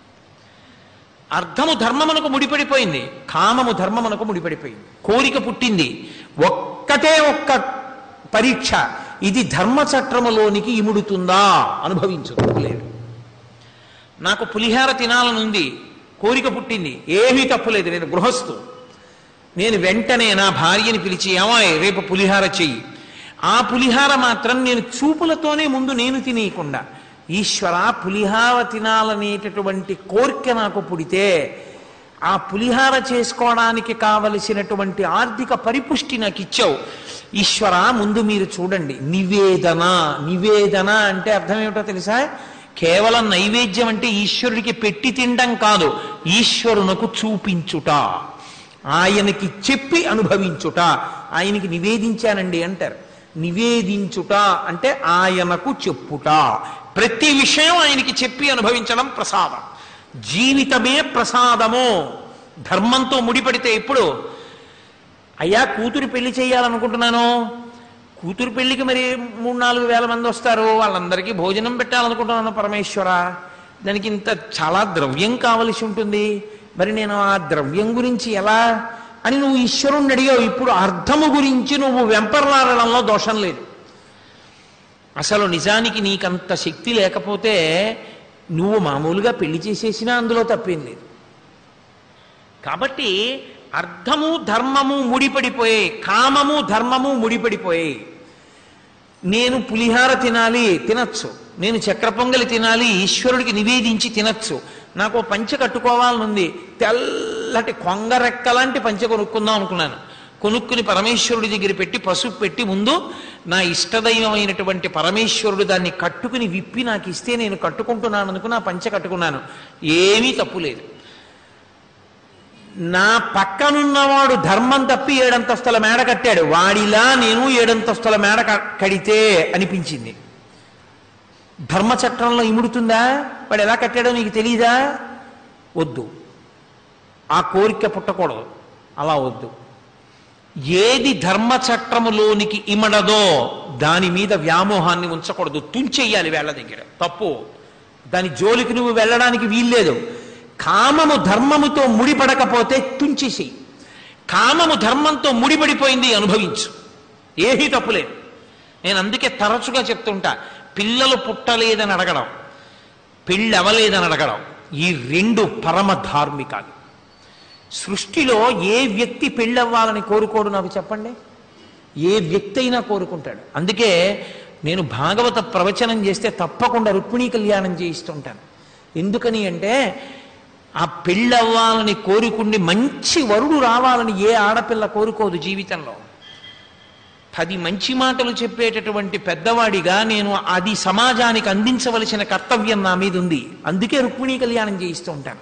అర్థము ధర్మమునకు ముడిపడిపోయింది కామము ధర్మమునకు ముడిపడిపోయింది కోరిక పుట్టింది ఒక్కటే ఒక్క పరీక్ష ఇది ధర్మచట్రములోనికి ఇముడుతుందా అనుభవించు లేదు నాకు పులిహార తినాలనుంది కోరిక పుట్టింది ఏమీ తప్పులేదు నేను గృహస్థు నేను వెంటనే నా భార్యని పిలిచి ఏమాయ్ రేపు పులిహార చెయ్యి ఆ పులిహార మాత్రం నేను చూపులతోనే ముందు నేను తినేయకుండా ఈశ్వర పులిహార తినాలనేటటువంటి కోరిక నాకు పుడితే ఆ పులిహార చేసుకోవడానికి కావలసినటువంటి ఆర్థిక పరిపుష్టి నాకు ఇచ్చావు ఈశ్వర ముందు మీరు చూడండి నివేదన నివేదన అంటే అర్థం ఏమిటో తెలుసా కేవలం నైవేద్యం అంటే ఈశ్వరుడికి పెట్టి తినడం కాదు ఈశ్వరునకు చూపించుట ఆయనకి చెప్పి అనుభవించుట ఆయనకి నివేదించానండి అంటారు నివేదించుట అంటే ఆయనకు చెప్పుట ప్రతి విషయం ఆయనకి చెప్పి అనుభవించడం ప్రసాదం జీవితమే ప్రసాదము ధర్మంతో ముడిపడితే ఇప్పుడు అయ్యా కూతురు పెళ్లి చేయాలనుకుంటున్నాను కూతురు పెళ్లికి మరి మూడు నాలుగు వేల మంది వస్తారు వాళ్ళందరికీ భోజనం పెట్టాలనుకుంటున్నాను పరమేశ్వర దానికి ఇంత చాలా ద్రవ్యం కావలసి ఉంటుంది మరి నేను ఆ ద్రవ్యం గురించి ఎలా అని నువ్వు ఈశ్వరుణ్ణి అడిగావు ఇప్పుడు అర్థము గురించి నువ్వు వెంపర్లాడడంలో దోషం లేదు అసలు నిజానికి నీకంత శక్తి లేకపోతే నువ్వు మామూలుగా పెళ్లి చేసేసినా అందులో తప్పేం లేదు కాబట్టి అర్థము ధర్మము ముడిపడిపోయాయి కామము ధర్మము ముడిపడిపోయాయి నేను పులిహార తినాలి తినచ్చు నేను చక్ర పొంగలి తినాలి ఈశ్వరుడికి నివేదించి తినచ్చు నాకు ఓ పంచె కట్టుకోవాలనుంది తెల్లటి కొంగరెక్కలాంటి పంచె కొనుక్కుందాం అనుకున్నాను కొనుక్కుని పరమేశ్వరుడి దగ్గర పెట్టి పసుపు పెట్టి ముందు నా ఇష్టదైవమైనటువంటి పరమేశ్వరుడు దాన్ని కట్టుకుని విప్పి నాకు ఇస్తే నేను కట్టుకుంటున్నాను అనుకుని ఆ పంచె కట్టుకున్నాను ఏమీ తప్పు లేదు నా పక్కనున్నవాడు ధర్మం తప్పి ఏడంతస్తుల మేడ కట్టాడు వాడిలా నేను ఏడంతస్తుల మేడ క- కడితే అనిపించింది ధర్మచట్రంలో ఇముడుతుందా వాడు ఎలా కట్టాడో నీకు తెలీదా వద్దు ఆ కోరిక పుట్టకూడదు అలా వద్దు ఏది ధర్మచట్రములోనికి ఇమడదో దాని మీద వ్యామోహాన్ని ఉంచకూడదు తుంచెయ్యాలి వేళ్ల దగ్గర తప్పు దాని జోలికి నువ్వు వెళ్ళడానికి వీల్లేదు కామము ధర్మముతో ముడిపడకపోతే తుంచేసి కామము ధర్మంతో ముడిపడిపోయింది అనుభవించు ఏమీ తప్పులేదు నేను అందుకే తరచుగా చెప్తుంటా పిల్లలు పుట్టలేదని అడగడం పెళ్ళి అవ్వలేదని అడగడం ఈ రెండు పరమ ధార్మికాలు సృష్టిలో ఏ వ్యక్తి పెళ్ళవ్వాలని కోరుకోడు నాకు చెప్పండి ఏ వ్యక్తి అయినా కోరుకుంటాడు అందుకే నేను భాగవత ప్రవచనం చేస్తే తప్పకుండా రుక్మిణీ కళ్యాణం చేయిస్తుంటాను ఎందుకని అంటే ఆ పెళ్ళవ్వాలని కోరుకుండి మంచి వరుడు రావాలని ఏ ఆడపిల్ల కోరుకోదు జీవితంలో పది మంచి మాటలు చెప్పేటటువంటి పెద్దవాడిగా నేను అది సమాజానికి అందించవలసిన కర్తవ్యం నా మీద ఉంది అందుకే రుక్మిణీ కళ్యాణం చేయిస్తూ ఉంటాను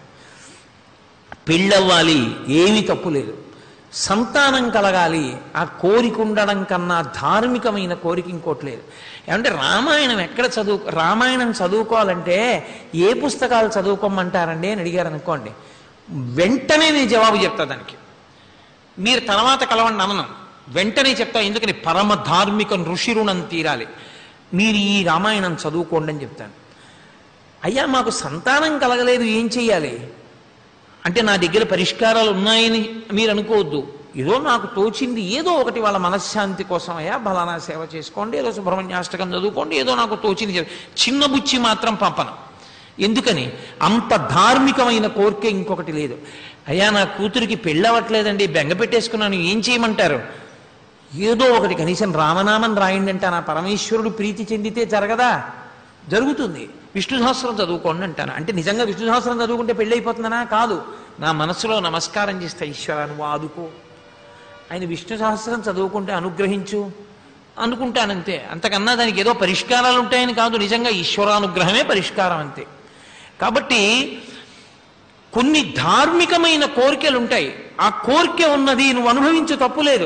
పెళ్ళవ్వాలి ఏమీ తప్పు లేదు సంతానం కలగాలి ఆ కోరిక ఉండడం కన్నా ధార్మికమైన కోరిక ఇంకోటి లేదు ఏమంటే రామాయణం ఎక్కడ చదువు రామాయణం చదువుకోవాలంటే ఏ పుస్తకాలు చదువుకోమంటారండి అని అడిగారు అనుకోండి వెంటనే నేను జవాబు చెప్తా దానికి మీరు తర్వాత కలవండి అనను వెంటనే చెప్తా ఎందుకని పరమ ధార్మిక ఋషి రుణం తీరాలి మీరు ఈ రామాయణం చదువుకోండి అని చెప్తాను అయ్యా మాకు సంతానం కలగలేదు ఏం చెయ్యాలి అంటే నా దగ్గర పరిష్కారాలు ఉన్నాయని మీరు అనుకోవద్దు ఏదో నాకు తోచింది ఏదో ఒకటి వాళ్ళ మనశ్శాంతి కోసం అయ్యా బలానా సేవ చేసుకోండి ఏదో సుబ్రహ్మణ్యాష్టకం చదువుకోండి ఏదో నాకు తోచింది చే- చిన్న బుచ్చి మాత్రం పంపను ఎందుకని అంత ధార్మికమైన కోరిక ఇంకొకటి లేదు అయ్యా నా కూతురికి పెళ్ళవట్లేదండి బెంగ పెట్టేసుకున్నాను ఏం చేయమంటారు ఏదో ఒకటి కనీసం రామనామం రాయండి అంటే నా పరమేశ్వరుడు ప్రీతి చెందితే జరగదా జరుగుతుంది విష్ణు సహస్రం చదువుకోండి అంటాను అంటే నిజంగా విష్ణు సహస్రం చదువుకుంటే పెళ్ళి అయిపోతుందనా కాదు నా మనసులో నమస్కారం చేస్తా ఈశ్వరా నువ్వు ఆదుకో ఆయన విష్ణు సహస్రం చదువుకుంటే అనుగ్రహించు అనుకుంటానంతే అంతకన్నా దానికి ఏదో పరిష్కారాలు ఉంటాయని కాదు నిజంగా ఈశ్వరానుగ్రహమే పరిష్కారం అంతే కాబట్టి కొన్ని ధార్మికమైన కోరికలు ఉంటాయి ఆ కోరిక ఉన్నది నువ్వు అనుభవించు తప్పులేదు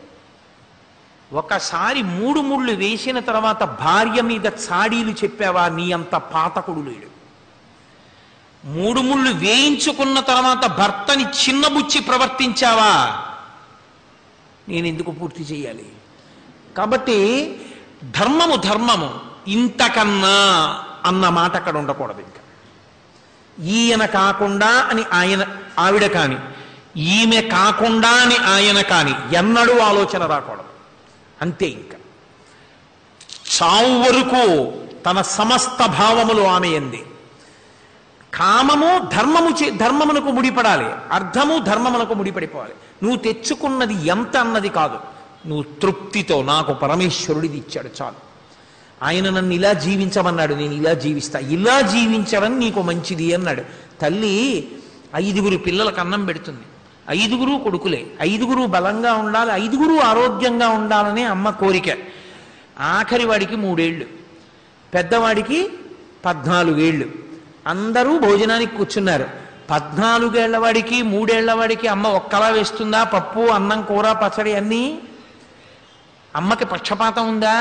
ఒకసారి మూడు ముళ్ళు వేసిన తర్వాత భార్య మీద చాడీలు చెప్పావా నీ అంత పాతకుడు లేడు మూడు ముళ్ళు వేయించుకున్న తర్వాత భర్తని చిన్నబుచ్చి ప్రవర్తించావా నేను ఎందుకు పూర్తి చేయాలి కాబట్టి ధర్మము ధర్మము ఇంతకన్నా అన్న మాట అక్కడ ఉండకూడదు ఇంకా ఈయన కాకుండా అని ఆయన ఆవిడ కాని ఈమె కాకుండా అని ఆయన కాని ఎన్నడూ ఆలోచన రాకూడదు అంతే ఇంకా చావు వరకు తన సమస్త భావములు ఆమె ఎంది కామము ధర్మము చే ధర్మమునకు ముడిపడాలి అర్థము ధర్మమునకు ముడిపడిపోవాలి నువ్వు తెచ్చుకున్నది ఎంత అన్నది కాదు నువ్వు తృప్తితో నాకు పరమేశ్వరుడిది ఇచ్చాడు చాలు ఆయన నన్ను ఇలా జీవించమన్నాడు నేను ఇలా జీవిస్తా ఇలా జీవించడం నీకు మంచిది అన్నాడు తల్లి ఐదుగురు పిల్లలకు అన్నం పెడుతుంది ఐదుగురు కొడుకులే ఐదుగురు బలంగా ఉండాలి ఐదుగురు ఆరోగ్యంగా ఉండాలనే అమ్మ కోరిక ఆఖరి వాడికి మూడేళ్ళు పెద్దవాడికి పద్నాలుగేళ్ళు అందరూ భోజనానికి కూర్చున్నారు పద్నాలుగేళ్ల వాడికి మూడేళ్ల వాడికి అమ్మ ఒక్కలా వేస్తుందా పప్పు అన్నం కూర పచ్చడి అన్నీ అమ్మకి పక్షపాతం ఉందా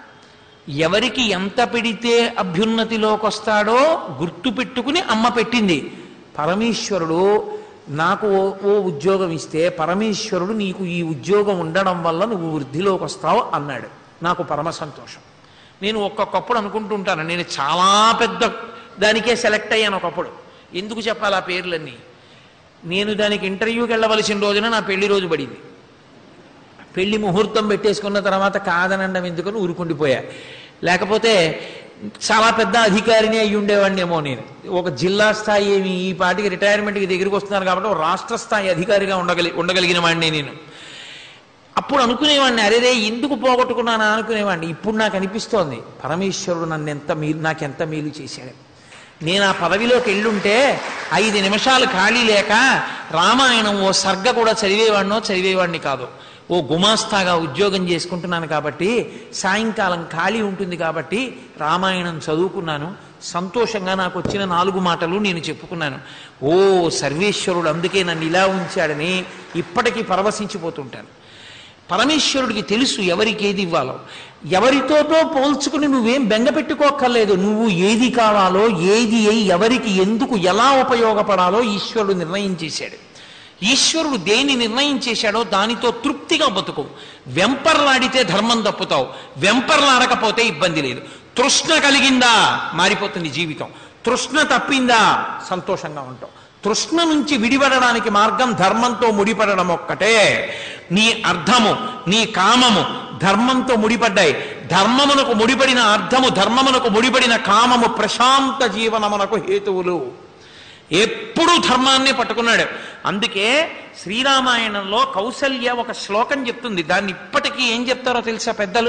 ఎవరికి ఎంత పెడితే అభ్యున్నతిలోకి వస్తాడో గుర్తు పెట్టుకుని అమ్మ పెట్టింది పరమేశ్వరుడు నాకు ఓ ఓ ఉద్యోగం ఇస్తే పరమేశ్వరుడు నీకు ఈ ఉద్యోగం ఉండడం వల్ల నువ్వు వృద్ధిలోకి వస్తావు అన్నాడు నాకు పరమ సంతోషం నేను ఒక్కొక్కప్పుడు అనుకుంటూ ఉంటాను నేను చాలా పెద్ద దానికే సెలెక్ట్ అయ్యాను ఒకప్పుడు ఎందుకు చెప్పాలి ఆ పేర్లన్నీ నేను దానికి ఇంటర్వ్యూకి వెళ్ళవలసిన రోజున నా పెళ్లి రోజు పడింది పెళ్లి ముహూర్తం పెట్టేసుకున్న తర్వాత కాదనండం ఎందుకని ఊరుకుండిపోయా లేకపోతే చాలా పెద్ద అధికారిని అయి ఉండేవాడినేమో నేను ఒక జిల్లా స్థాయి ఏమి ఈ పాటికి రిటైర్మెంట్కి దగ్గరికి వస్తున్నాను కాబట్టి ఒక రాష్ట్ర స్థాయి అధికారిగా ఉండగలి ఉండగలిగిన వాడిని నేను అప్పుడు అనుకునేవాడిని అరేరే ఎందుకు పోగొట్టుకున్నానా అనుకునేవాడిని ఇప్పుడు నాకు అనిపిస్తోంది పరమేశ్వరుడు నన్ను ఎంత మీలు నాకెంత మేలు చేశాడు నేను ఆ పదవిలోకి వెళ్ళుంటే ఐదు నిమిషాలు ఖాళీ లేక రామాయణం ఓ సర్గ కూడా చదివేవాడినో చదివేవాడిని కాదు ఓ గుమాస్తాగా ఉద్యోగం చేసుకుంటున్నాను కాబట్టి సాయంకాలం ఖాళీ ఉంటుంది కాబట్టి రామాయణం చదువుకున్నాను సంతోషంగా నాకు వచ్చిన నాలుగు మాటలు నేను చెప్పుకున్నాను ఓ సర్వేశ్వరుడు అందుకే నన్ను ఇలా ఉంచాడని ఇప్పటికీ పరవశించిపోతుంటాను పరమేశ్వరుడికి తెలుసు ఎవరికి ఏది ఇవ్వాలో ఎవరితోటో పోల్చుకుని నువ్వేం బెంగ పెట్టుకోక్కర్లేదు నువ్వు ఏది కావాలో ఏది అయి ఎవరికి ఎందుకు ఎలా ఉపయోగపడాలో ఈశ్వరుడు నిర్ణయం చేశాడు ఈశ్వరుడు దేని నిర్ణయం చేశాడో దానితో తృప్తిగా బతుకు వెంపర్లాడితే ధర్మం తప్పుతావు వెంపర్లాడకపోతే ఇబ్బంది లేదు తృష్ణ కలిగిందా మారిపోతుంది జీవితం తృష్ణ తప్పిందా సంతోషంగా ఉంటావు తృష్ణ నుంచి విడిపడడానికి మార్గం ధర్మంతో ముడిపడడం ఒక్కటే నీ అర్థము నీ కామము ధర్మంతో ముడిపడ్డాయి ధర్మమునకు ముడిపడిన అర్థము ధర్మమునకు ముడిపడిన కామము ప్రశాంత జీవనమునకు హేతువులు ఎప్పుడూ ధర్మాన్నే పట్టుకున్నాడు అందుకే శ్రీరామాయణంలో కౌసల్య ఒక శ్లోకం చెప్తుంది దాన్ని ఇప్పటికీ ఏం చెప్తారో తెలుసా పెద్దలు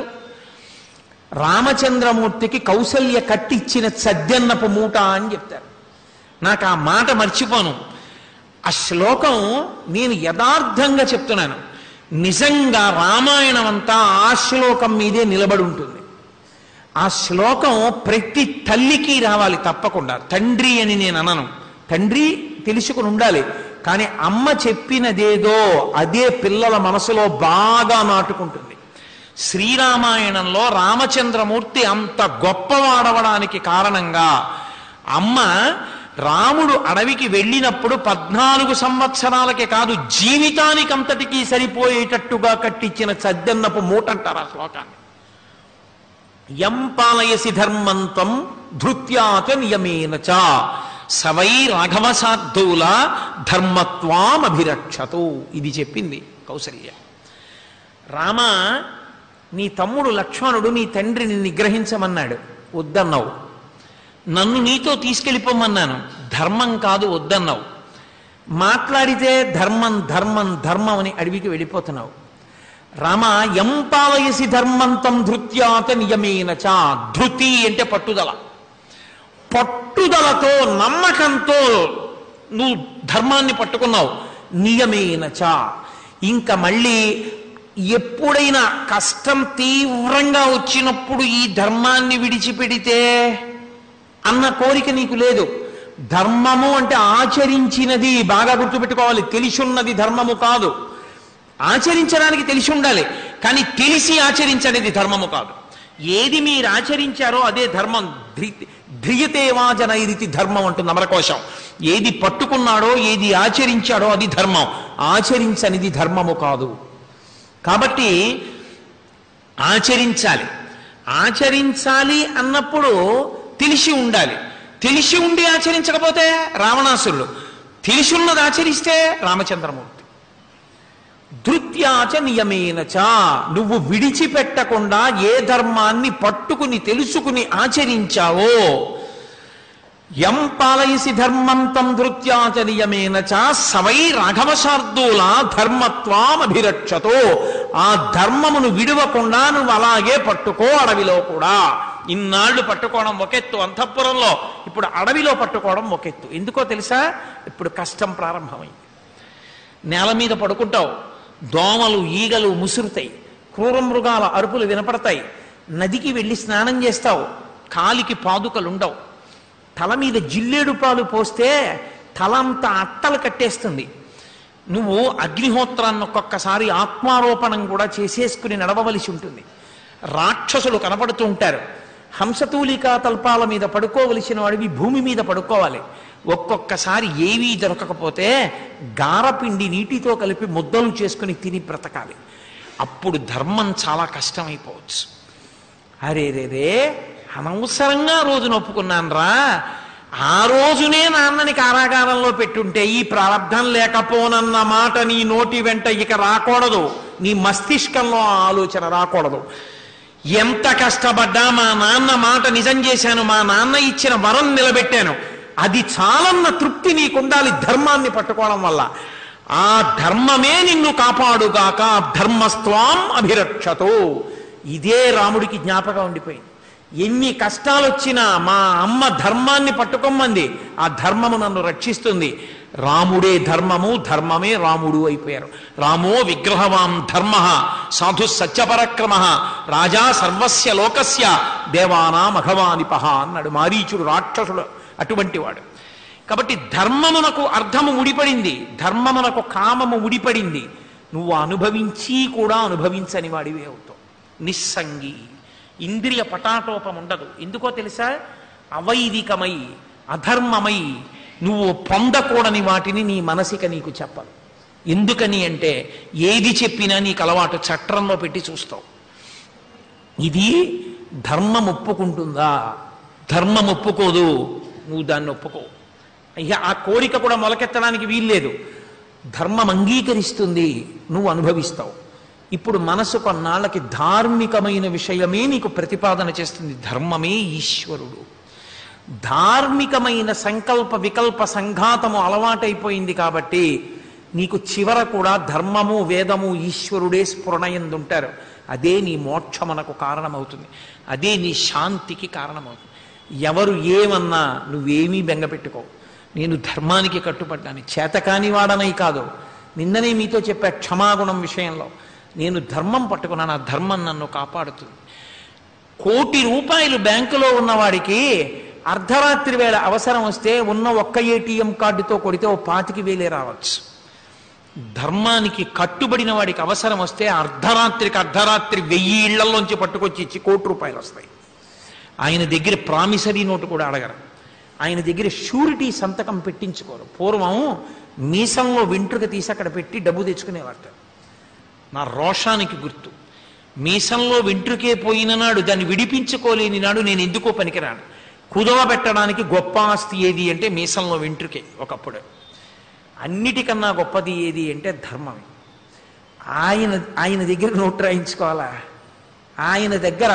రామచంద్రమూర్తికి కౌసల్య కట్టిచ్చిన సద్యన్నపు మూట అని చెప్తారు నాకు ఆ మాట మర్చిపోను ఆ శ్లోకం నేను యథార్థంగా చెప్తున్నాను నిజంగా రామాయణం అంతా ఆ శ్లోకం మీదే నిలబడి ఉంటుంది ఆ శ్లోకం ప్రతి తల్లికి రావాలి తప్పకుండా తండ్రి అని నేను అనను తండ్రి తెలుసుకుని ఉండాలి కానీ అమ్మ చెప్పినదేదో అదే పిల్లల మనసులో బాగా నాటుకుంటుంది శ్రీరామాయణంలో రామచంద్రమూర్తి అంత గొప్పవాడవడానికి కారణంగా అమ్మ రాముడు అడవికి వెళ్ళినప్పుడు పద్నాలుగు సంవత్సరాలకే కాదు జీవితానికి అంతటికీ సరిపోయేటట్టుగా కట్టించిన చద్దన్నపు మూట అంటారు ఆ శ్లోకాన్ని యం పాలయసి ధర్మంతం ధృత్యాచ నియమేన చ సవై రాఘవసార్థుల ధర్మత్వామభిరక్షతు ఇది చెప్పింది కౌసల్య రామ నీ తమ్ముడు లక్ష్మణుడు నీ తండ్రిని నిగ్రహించమన్నాడు వద్దన్నావు నన్ను నీతో తీసుకెళ్ళిపోమన్నాను ధర్మం కాదు వద్దన్నావు మాట్లాడితే ధర్మం ధర్మం ధర్మం అని అడవికి వెళ్ళిపోతున్నావు రామ ఎం పాలయసి ధర్మంతం ధృత్యాత నియమేన చ ధృతి అంటే పట్టుదల పట్టుదలతో నమ్మకంతో నువ్వు ధర్మాన్ని పట్టుకున్నావు నియమేన చ ఇంకా మళ్ళీ ఎప్పుడైనా కష్టం తీవ్రంగా వచ్చినప్పుడు ఈ ధర్మాన్ని విడిచిపెడితే అన్న కోరిక నీకు లేదు ధర్మము అంటే ఆచరించినది బాగా గుర్తుపెట్టుకోవాలి తెలిసున్నది ధర్మము కాదు ఆచరించడానికి తెలిసి ఉండాలి కానీ తెలిసి ఆచరించనేది ధర్మము కాదు ఏది మీరు ఆచరించారో అదే ధర్మం ధ్రియతేవాజనైరితి ధర్మం అంటుంది అమరకోశం ఏది పట్టుకున్నాడో ఏది ఆచరించాడో అది ధర్మం ఆచరించనిది ధర్మము కాదు కాబట్టి ఆచరించాలి ఆచరించాలి అన్నప్పుడు తెలిసి ఉండాలి తెలిసి ఉండి ఆచరించకపోతే రావణాసురుడు తెలిసి ఉన్నది ఆచరిస్తే రామచంద్రమూర్తి ధృత్యాచ నియమేన చ నువ్వు విడిచిపెట్టకుండా ఏ ధర్మాన్ని పట్టుకుని తెలుసుకుని ఆచరించావో యం పాలయసి ధర్మం తం ధృత్యాచ నియమేన చ సవై రాఘవశార్దూల ధర్మత్వామభిరక్షతో ఆ ధర్మమును విడవకుండా నువ్వు అలాగే పట్టుకో అడవిలో కూడా ఇన్నాళ్ళు పట్టుకోవడం ఒకెత్తు అంతఃపురంలో ఇప్పుడు అడవిలో పట్టుకోవడం ఒకెత్తు ఎందుకో తెలుసా ఇప్పుడు కష్టం ప్రారంభమైంది నేల మీద పడుకుంటావు దోమలు ఈగలు ముసురుతాయి క్రూర మృగాల అరుపులు వినపడతాయి నదికి వెళ్ళి స్నానం చేస్తావు కాలికి పాదుకలు ఉండవు తల మీద జిల్లేడు పాలు పోస్తే తలంతా అట్టలు కట్టేస్తుంది నువ్వు అగ్నిహోత్రాన్ని ఒక్కొక్కసారి ఆత్మారోపణం కూడా చేసేసుకుని నడవవలసి ఉంటుంది రాక్షసులు కనపడుతూ ఉంటారు హంసతూలికా తల్పాల మీద పడుకోవలసిన వాడివి భూమి మీద పడుకోవాలి ఒక్కొక్కసారి ఏవీ దొరకకపోతే గారపిండి నీటితో కలిపి ముద్దలు చేసుకుని తిని బ్రతకాలి అప్పుడు ధర్మం చాలా కష్టమైపోవచ్చు అరే రే రే అనవసరంగా రోజున ఒప్పుకున్నాను రా ఆ రోజునే నాన్నని కారాగారంలో పెట్టుంటే ఈ ప్రారంధం లేకపోనన్న మాట నీ నోటి వెంట ఇక రాకూడదు నీ మస్తిష్కంలో ఆ ఆలోచన రాకూడదు ఎంత కష్టపడ్డా మా నాన్న మాట నిజం చేశాను మా నాన్న ఇచ్చిన వరం నిలబెట్టాను అది చాలన్న తృప్తి నీకుండాలి ధర్మాన్ని పట్టుకోవడం వల్ల ఆ ధర్మమే నిన్ను కాపాడుగాక ధర్మస్త్వాం అభిరక్షతో ఇదే రాముడికి జ్ఞాపకం ఉండిపోయింది ఎన్ని కష్టాలు వచ్చినా మా అమ్మ ధర్మాన్ని పట్టుకోమంది ఆ ధర్మము నన్ను రక్షిస్తుంది రాముడే ధర్మము ధర్మమే రాముడు అయిపోయారు రామో విగ్రహవాం ధర్మ సాధు సత్యపరక్రమ రాజా సర్వస్య లోకస్య దేవానా మఘవానిపహ అన్నాడు మారీచుడు రాక్షసుడు అటువంటి వాడు కాబట్టి ధర్మమునకు అర్థము ముడిపడింది ధర్మమునకు కామము ముడిపడింది నువ్వు అనుభవించి కూడా అనుభవించని వాడివే అవుతావు నిస్సంగి ఇంద్రియ పటాటోపం ఉండదు ఎందుకో తెలుసా అవైదికమై అధర్మమై నువ్వు పొందకూడని వాటిని నీ మనసిక నీకు చెప్పదు ఎందుకని అంటే ఏది చెప్పినా నీకు అలవాటు చట్రంలో పెట్టి చూస్తావు ఇది ధర్మం ఒప్పుకుంటుందా ధర్మం ఒప్పుకోదు నువ్వు దాన్ని ఒప్పుకో అయ్యా ఆ కోరిక కూడా మొలకెత్తడానికి వీల్లేదు ధర్మం అంగీకరిస్తుంది నువ్వు అనుభవిస్తావు ఇప్పుడు మనసు కొన్నాళ్ళకి ధార్మికమైన విషయమే నీకు ప్రతిపాదన చేస్తుంది ధర్మమే ఈశ్వరుడు ధార్మికమైన సంకల్ప వికల్ప సంఘాతము అలవాటైపోయింది కాబట్టి నీకు చివర కూడా ధర్మము వేదము ఈశ్వరుడే స్ఫురణయందుంటారు అదే నీ మోక్షమునకు కారణమవుతుంది అదే నీ శాంతికి కారణమవుతుంది ఎవరు ఏమన్నా నువ్వేమీ బెంగపెట్టుకో నేను ధర్మానికి కట్టుబడ్డాను చేతకాని వాడనై కాదు నిన్ననే మీతో చెప్పా క్షమాగుణం విషయంలో నేను ధర్మం పట్టుకున్నాను ఆ ధర్మం నన్ను కాపాడుతుంది కోటి రూపాయలు బ్యాంకులో ఉన్నవాడికి అర్ధరాత్రి వేళ అవసరం వస్తే ఉన్న ఒక్క ఏటీఎం కార్డుతో కొడితే ఓ పాతికి వేలే రావచ్చు ధర్మానికి కట్టుబడిన వాడికి అవసరం వస్తే అర్ధరాత్రికి అర్ధరాత్రి వెయ్యి ఇళ్లలోంచి పట్టుకొచ్చి ఇచ్చి కోటి రూపాయలు వస్తాయి ఆయన దగ్గర ప్రామిసరీ నోటు కూడా అడగరు ఆయన దగ్గర షూరిటీ సంతకం పెట్టించుకోరు పూర్వం మీసంలో వెంట్రుక తీసి అక్కడ పెట్టి డబ్బు తెచ్చుకునేవారట నా రోషానికి గుర్తు మీసంలో వెంట్రుకే పోయిన నాడు దాన్ని విడిపించుకోలేని నాడు నేను ఎందుకో పనికిరాను కుదవ పెట్టడానికి గొప్ప ఆస్తి ఏది అంటే మీసంలో వెంట్రుకే ఒకప్పుడు అన్నిటికన్నా గొప్పది ఏది అంటే ధర్మమే ఆయన ఆయన దగ్గర నోటు రాయించుకోవాలా ఆయన దగ్గర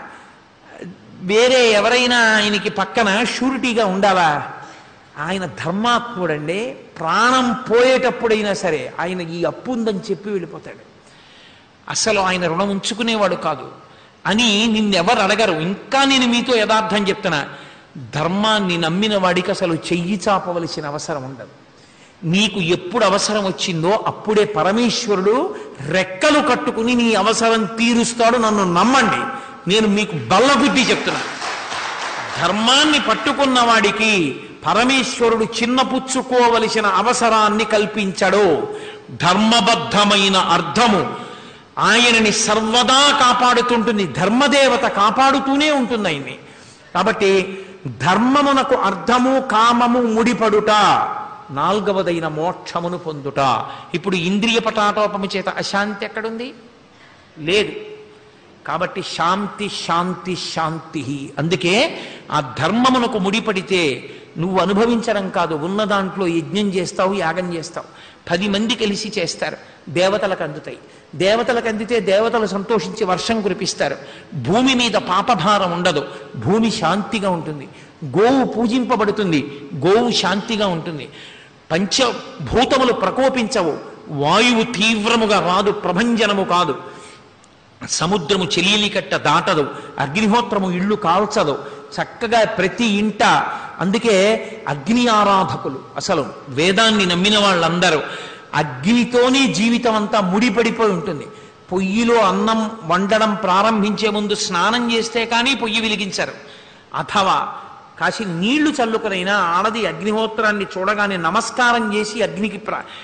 వేరే ఎవరైనా ఆయనకి పక్కన షూరిటీగా ఉండాలా ఆయన ధర్మాత్ముడండి ప్రాణం పోయేటప్పుడైనా సరే ఆయన ఈ అప్పు ఉందని చెప్పి వెళ్ళిపోతాడు అసలు ఆయన రుణం ఉంచుకునేవాడు కాదు అని నిన్నెవరు అడగరు ఇంకా నేను మీతో యథార్థం చెప్తున్నా ధర్మాన్ని నమ్మిన వాడికి అసలు చెయ్యి చాపవలసిన అవసరం ఉండదు నీకు ఎప్పుడు అవసరం వచ్చిందో అప్పుడే పరమేశ్వరుడు రెక్కలు కట్టుకుని నీ అవసరం తీరుస్తాడు నన్ను నమ్మండి నేను మీకు బల్లబుద్ధి చెప్తున్నా ధర్మాన్ని పట్టుకున్న వాడికి పరమేశ్వరుడు చిన్నపుచ్చుకోవలసిన అవసరాన్ని కల్పించడు ధర్మబద్ధమైన అర్థము ఆయనని సర్వదా కాపాడుతుంటుంది ధర్మదేవత కాపాడుతూనే ఉంటుంది ఆయన్ని కాబట్టి ధర్మమునకు అర్థము కామము ముడిపడుట నాల్గవదైన మోక్షమును పొందుట ఇప్పుడు ఇంద్రియ పటాటోపము చేత అశాంతి ఎక్కడుంది లేదు కాబట్టి శాంతి శాంతి శాంతి అందుకే ఆ ధర్మమునకు ముడిపడితే నువ్వు అనుభవించడం కాదు ఉన్న దాంట్లో యజ్ఞం చేస్తావు యాగం చేస్తావు పది మంది కలిసి చేస్తారు దేవతలకు అందుతాయి దేవతలకు అందితే దేవతలు సంతోషించి వర్షం కురిపిస్తారు భూమి మీద పాపభారం ఉండదు భూమి శాంతిగా ఉంటుంది గోవు పూజింపబడుతుంది గోవు శాంతిగా ఉంటుంది పంచభూతములు ప్రకోపించవు వాయువు తీవ్రముగా రాదు ప్రభంజనము కాదు సముద్రము చెలియలి కట్ట దాటదు అగ్నిహోత్రము ఇళ్ళు కాల్చదు చక్కగా ప్రతి ఇంట అందుకే అగ్ని ఆరాధకులు అసలు వేదాన్ని నమ్మిన వాళ్ళందరూ అగ్నితోనే జీవితం అంతా ముడిపడిపోయి ఉంటుంది పొయ్యిలో అన్నం వండడం ప్రారంభించే ముందు స్నానం చేస్తే కానీ పొయ్యి వెలిగించరు అథవా కాసి నీళ్లు చల్లుకునైనా ఆడది అగ్నిహోత్రాన్ని చూడగానే నమస్కారం చేసి అగ్నికి ప్ర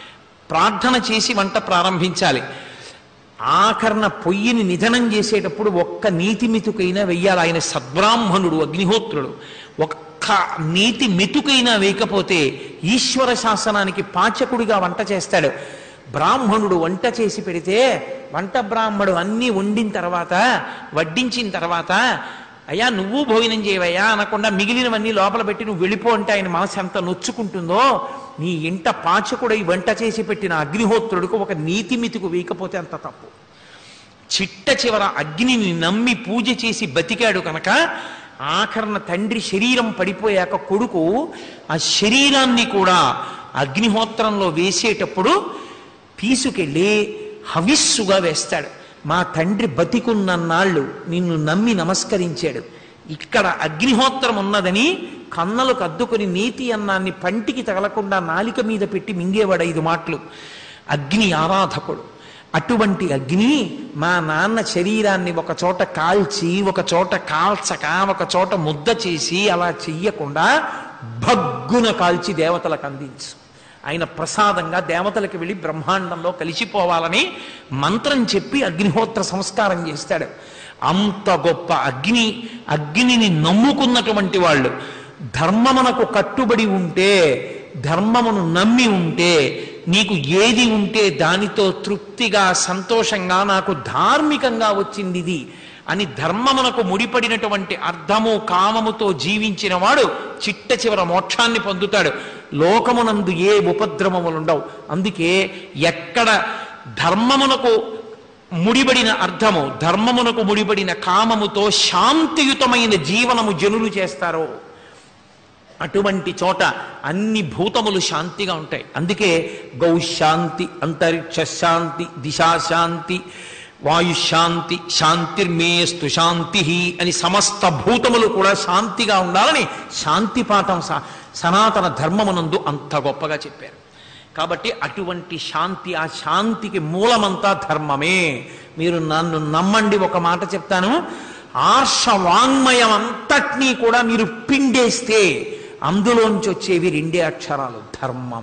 ప్రార్థన చేసి వంట ప్రారంభించాలి ఆఖరణ పొయ్యిని నిధనం చేసేటప్పుడు ఒక్క నీతి మెతుకైనా వెయ్యాలి ఆయన సద్బ్రాహ్మణుడు అగ్నిహోత్రుడు ఒక్క నీతి మెతుకైనా వేయకపోతే ఈశ్వర శాసనానికి పాచకుడిగా వంట చేస్తాడు బ్రాహ్మణుడు వంట చేసి పెడితే వంట బ్రాహ్మడు అన్నీ వండిన తర్వాత వడ్డించిన తర్వాత అయ్యా నువ్వు భోజనం చేయవయ్యా అనకుండా మిగిలినవన్నీ లోపల పెట్టి నువ్వు వెళ్ళిపో అంటే ఆయన మనసు ఎంత నొచ్చుకుంటుందో నీ ఇంట పాచకుడై వంట చేసి పెట్టిన అగ్నిహోత్రుడికి ఒక నీతి మితికు వేయకపోతే అంత తప్పు చిట్ట చివర అగ్నిని నమ్మి పూజ చేసి బతికాడు కనుక ఆఖరణ తండ్రి శరీరం పడిపోయాక కొడుకు ఆ శరీరాన్ని కూడా అగ్నిహోత్రంలో వేసేటప్పుడు తీసుకెళ్ళి హవిస్సుగా వేస్తాడు మా తండ్రి బతికున్నన్నాళ్ళు నిన్ను నమ్మి నమస్కరించాడు ఇక్కడ అగ్నిహోత్రం ఉన్నదని కన్నలు కద్దుకొని నీతి అన్నాన్ని పంటికి తగలకుండా నాలిక మీద పెట్టి మింగేవాడు ఐదు మాటలు అగ్ని ఆరాధకుడు అటువంటి అగ్ని మా నాన్న శరీరాన్ని ఒక చోట కాల్చి ఒక చోట కాల్చక ఒక చోట ముద్ద చేసి అలా చెయ్యకుండా భగ్గున కాల్చి దేవతలకు అందించు ఆయన ప్రసాదంగా దేవతలకు వెళ్ళి బ్రహ్మాండంలో కలిసిపోవాలని మంత్రం చెప్పి అగ్నిహోత్ర సంస్కారం చేస్తాడు అంత గొప్ప అగ్ని అగ్నిని నమ్ముకున్నటువంటి వాళ్ళు ధర్మమునకు కట్టుబడి ఉంటే ధర్మమును నమ్మి ఉంటే నీకు ఏది ఉంటే దానితో తృప్తిగా సంతోషంగా నాకు ధార్మికంగా వచ్చింది ఇది అని ధర్మమునకు ముడిపడినటువంటి అర్థము కామముతో జీవించిన వాడు చిట్ట చివర మోక్షాన్ని పొందుతాడు లోకమునందు ఏ ఉపద్రవములుండవు అందుకే ఎక్కడ ధర్మమునకు ముడిబడిన అర్థము ధర్మమునకు ముడిబడిన కామముతో శాంతియుతమైన జీవనము జనులు చేస్తారో అటువంటి చోట అన్ని భూతములు శాంతిగా ఉంటాయి అందుకే గౌశాంతి అంతరిక్ష శాంతి దిశాశాంతి వాయుశాంతి శాంతిర్మేస్తు శాంతి అని సమస్త భూతములు కూడా శాంతిగా ఉండాలని శాంతి పాఠం స- సనాతన ధర్మమునందు అంత గొప్పగా చెప్పారు కాబట్టి అటువంటి శాంతి ఆ శాంతికి మూలమంతా ధర్మమే మీరు నన్ను నమ్మండి ఒక మాట చెప్తాను ఆర్ష వాంగ్మయం అంతటినీ కూడా మీరు పిండేస్తే అందులోంచి వచ్చేవి రెండే అక్షరాలు ధర్మం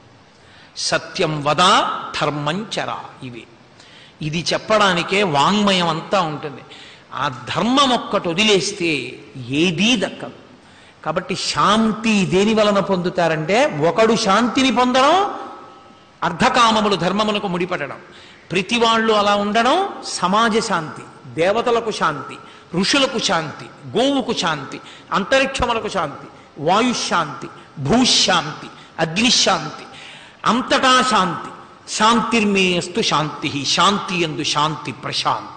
సత్యం వద ధర్మం చర ఇవి ఇది చెప్పడానికే వాంగ్మయం అంతా ఉంటుంది ఆ ధర్మం ఒక్కటి వదిలేస్తే ఏదీ దక్కదు కాబట్టి శాంతి దేని వలన పొందుతారంటే ఒకడు శాంతిని పొందడం అర్ధకామములు ధర్మములకు ముడిపడడం ప్రతి వాళ్ళు అలా ఉండడం సమాజ శాంతి దేవతలకు శాంతి ఋషులకు శాంతి గోవుకు శాంతి అంతరిక్షములకు శాంతి వాయుశాంతి భూశాంతి అగ్నిశాంతి అంతటా శాంతి శాంతిర్మేస్తు శాంతి శాంతి ఎందు శాంతి ప్రశాంతి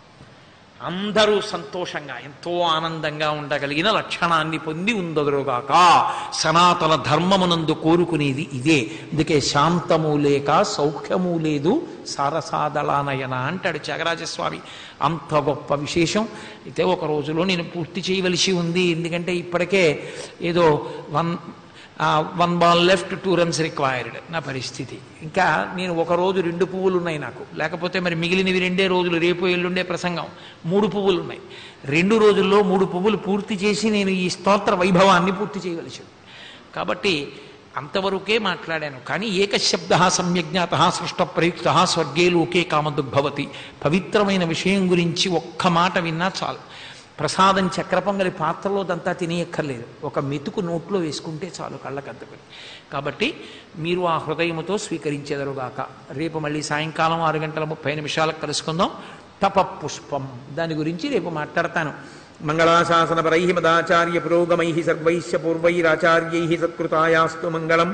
అందరూ సంతోషంగా ఎంతో ఆనందంగా ఉండగలిగిన లక్షణాన్ని పొంది ఉందరుగాక సనాతన ధర్మమునందు కోరుకునేది ఇదే అందుకే శాంతము లేక సౌఖ్యము లేదు సారసాదళానయన అంటాడు త్యాగరాజస్వామి అంత గొప్ప విశేషం అయితే ఒక రోజులో నేను పూర్తి చేయవలసి ఉంది ఎందుకంటే ఇప్పటికే ఏదో one one ball left two runs required నా పరిస్థితి ఇంకా నేను ఒక రోజు రెండు పువ్వులు ఉన్నాయి నాకు లేకపోతే మరి మిగిలినవి రెండే రోజులు రేపు ఎల్లుండే ప్రసంగం మూడు పువ్వులు ఉన్నాయి రెండు రోజుల్లో మూడు పువ్వులు పూర్తి చేసి నేను ఈ స్తోత్ర వైభవాన్ని పూర్తి చేయవలసి ఉంది కాబట్టి అంతవరకే మాట్లాడాను కానీ ఏకశబ్ద సమ్యజ్ఞాత సృష్ట ప్రయుక్త స్వర్గే లోకే కామదుగ్భవతి పవిత్రమైన విషయం గురించి ఒక్క మాట విన్నా చాలు ప్రసాదం చక్ర పొంగలి పాత్రలో దంతా తినేయక్కర్లేదు ఒక మెతుకు నోట్లో వేసుకుంటే చాలు కళ్ళకద్దుకుని కాబట్టి మీరు ఆ హృదయముతో స్వీకరించెదరుగాక రేపు మళ్ళీ సాయంకాలం ఆరు గంటల ముప్పై నిమిషాలకు కలుసుకుందాం తప పుష్పం దాని గురించి రేపు మాట్లాడతాను మంగళాశాసనపరై మదాచార్య పురోగమై సర్వైశ్య పూర్వైరాచార్యై సత్కృతాయాస్తు మంగళం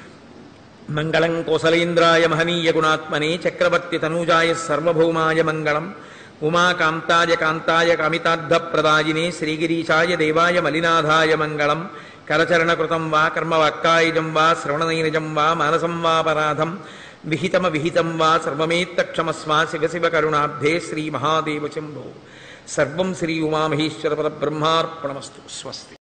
మంగళం కోసలేంద్రాయ మహనీయ గుణాత్మనే చక్రవర్తి తనూజాయ సర్వభౌమాయ మంగళం ఉమాకాంతాయ కాంతాయ కామితార్థప్రదాయినే శ్రీగిరీశాయ దేవాయ మలినాథాయ మంగళం కరచరణకృతం వా కర్మవాక్కాయుజం వా శ్రవణనైనజం వా మానసం వాపరాధం విహితమ విహితం వా సర్వమేత్తక్షమస్వా శివ శివ కరుణాబ్ధే శ్రీ మహాదేవ శంభో సర్వం శ్రీ ఉమామహేశ్వర పరబ్రహ్మార్పణమస్తు స్వస్తి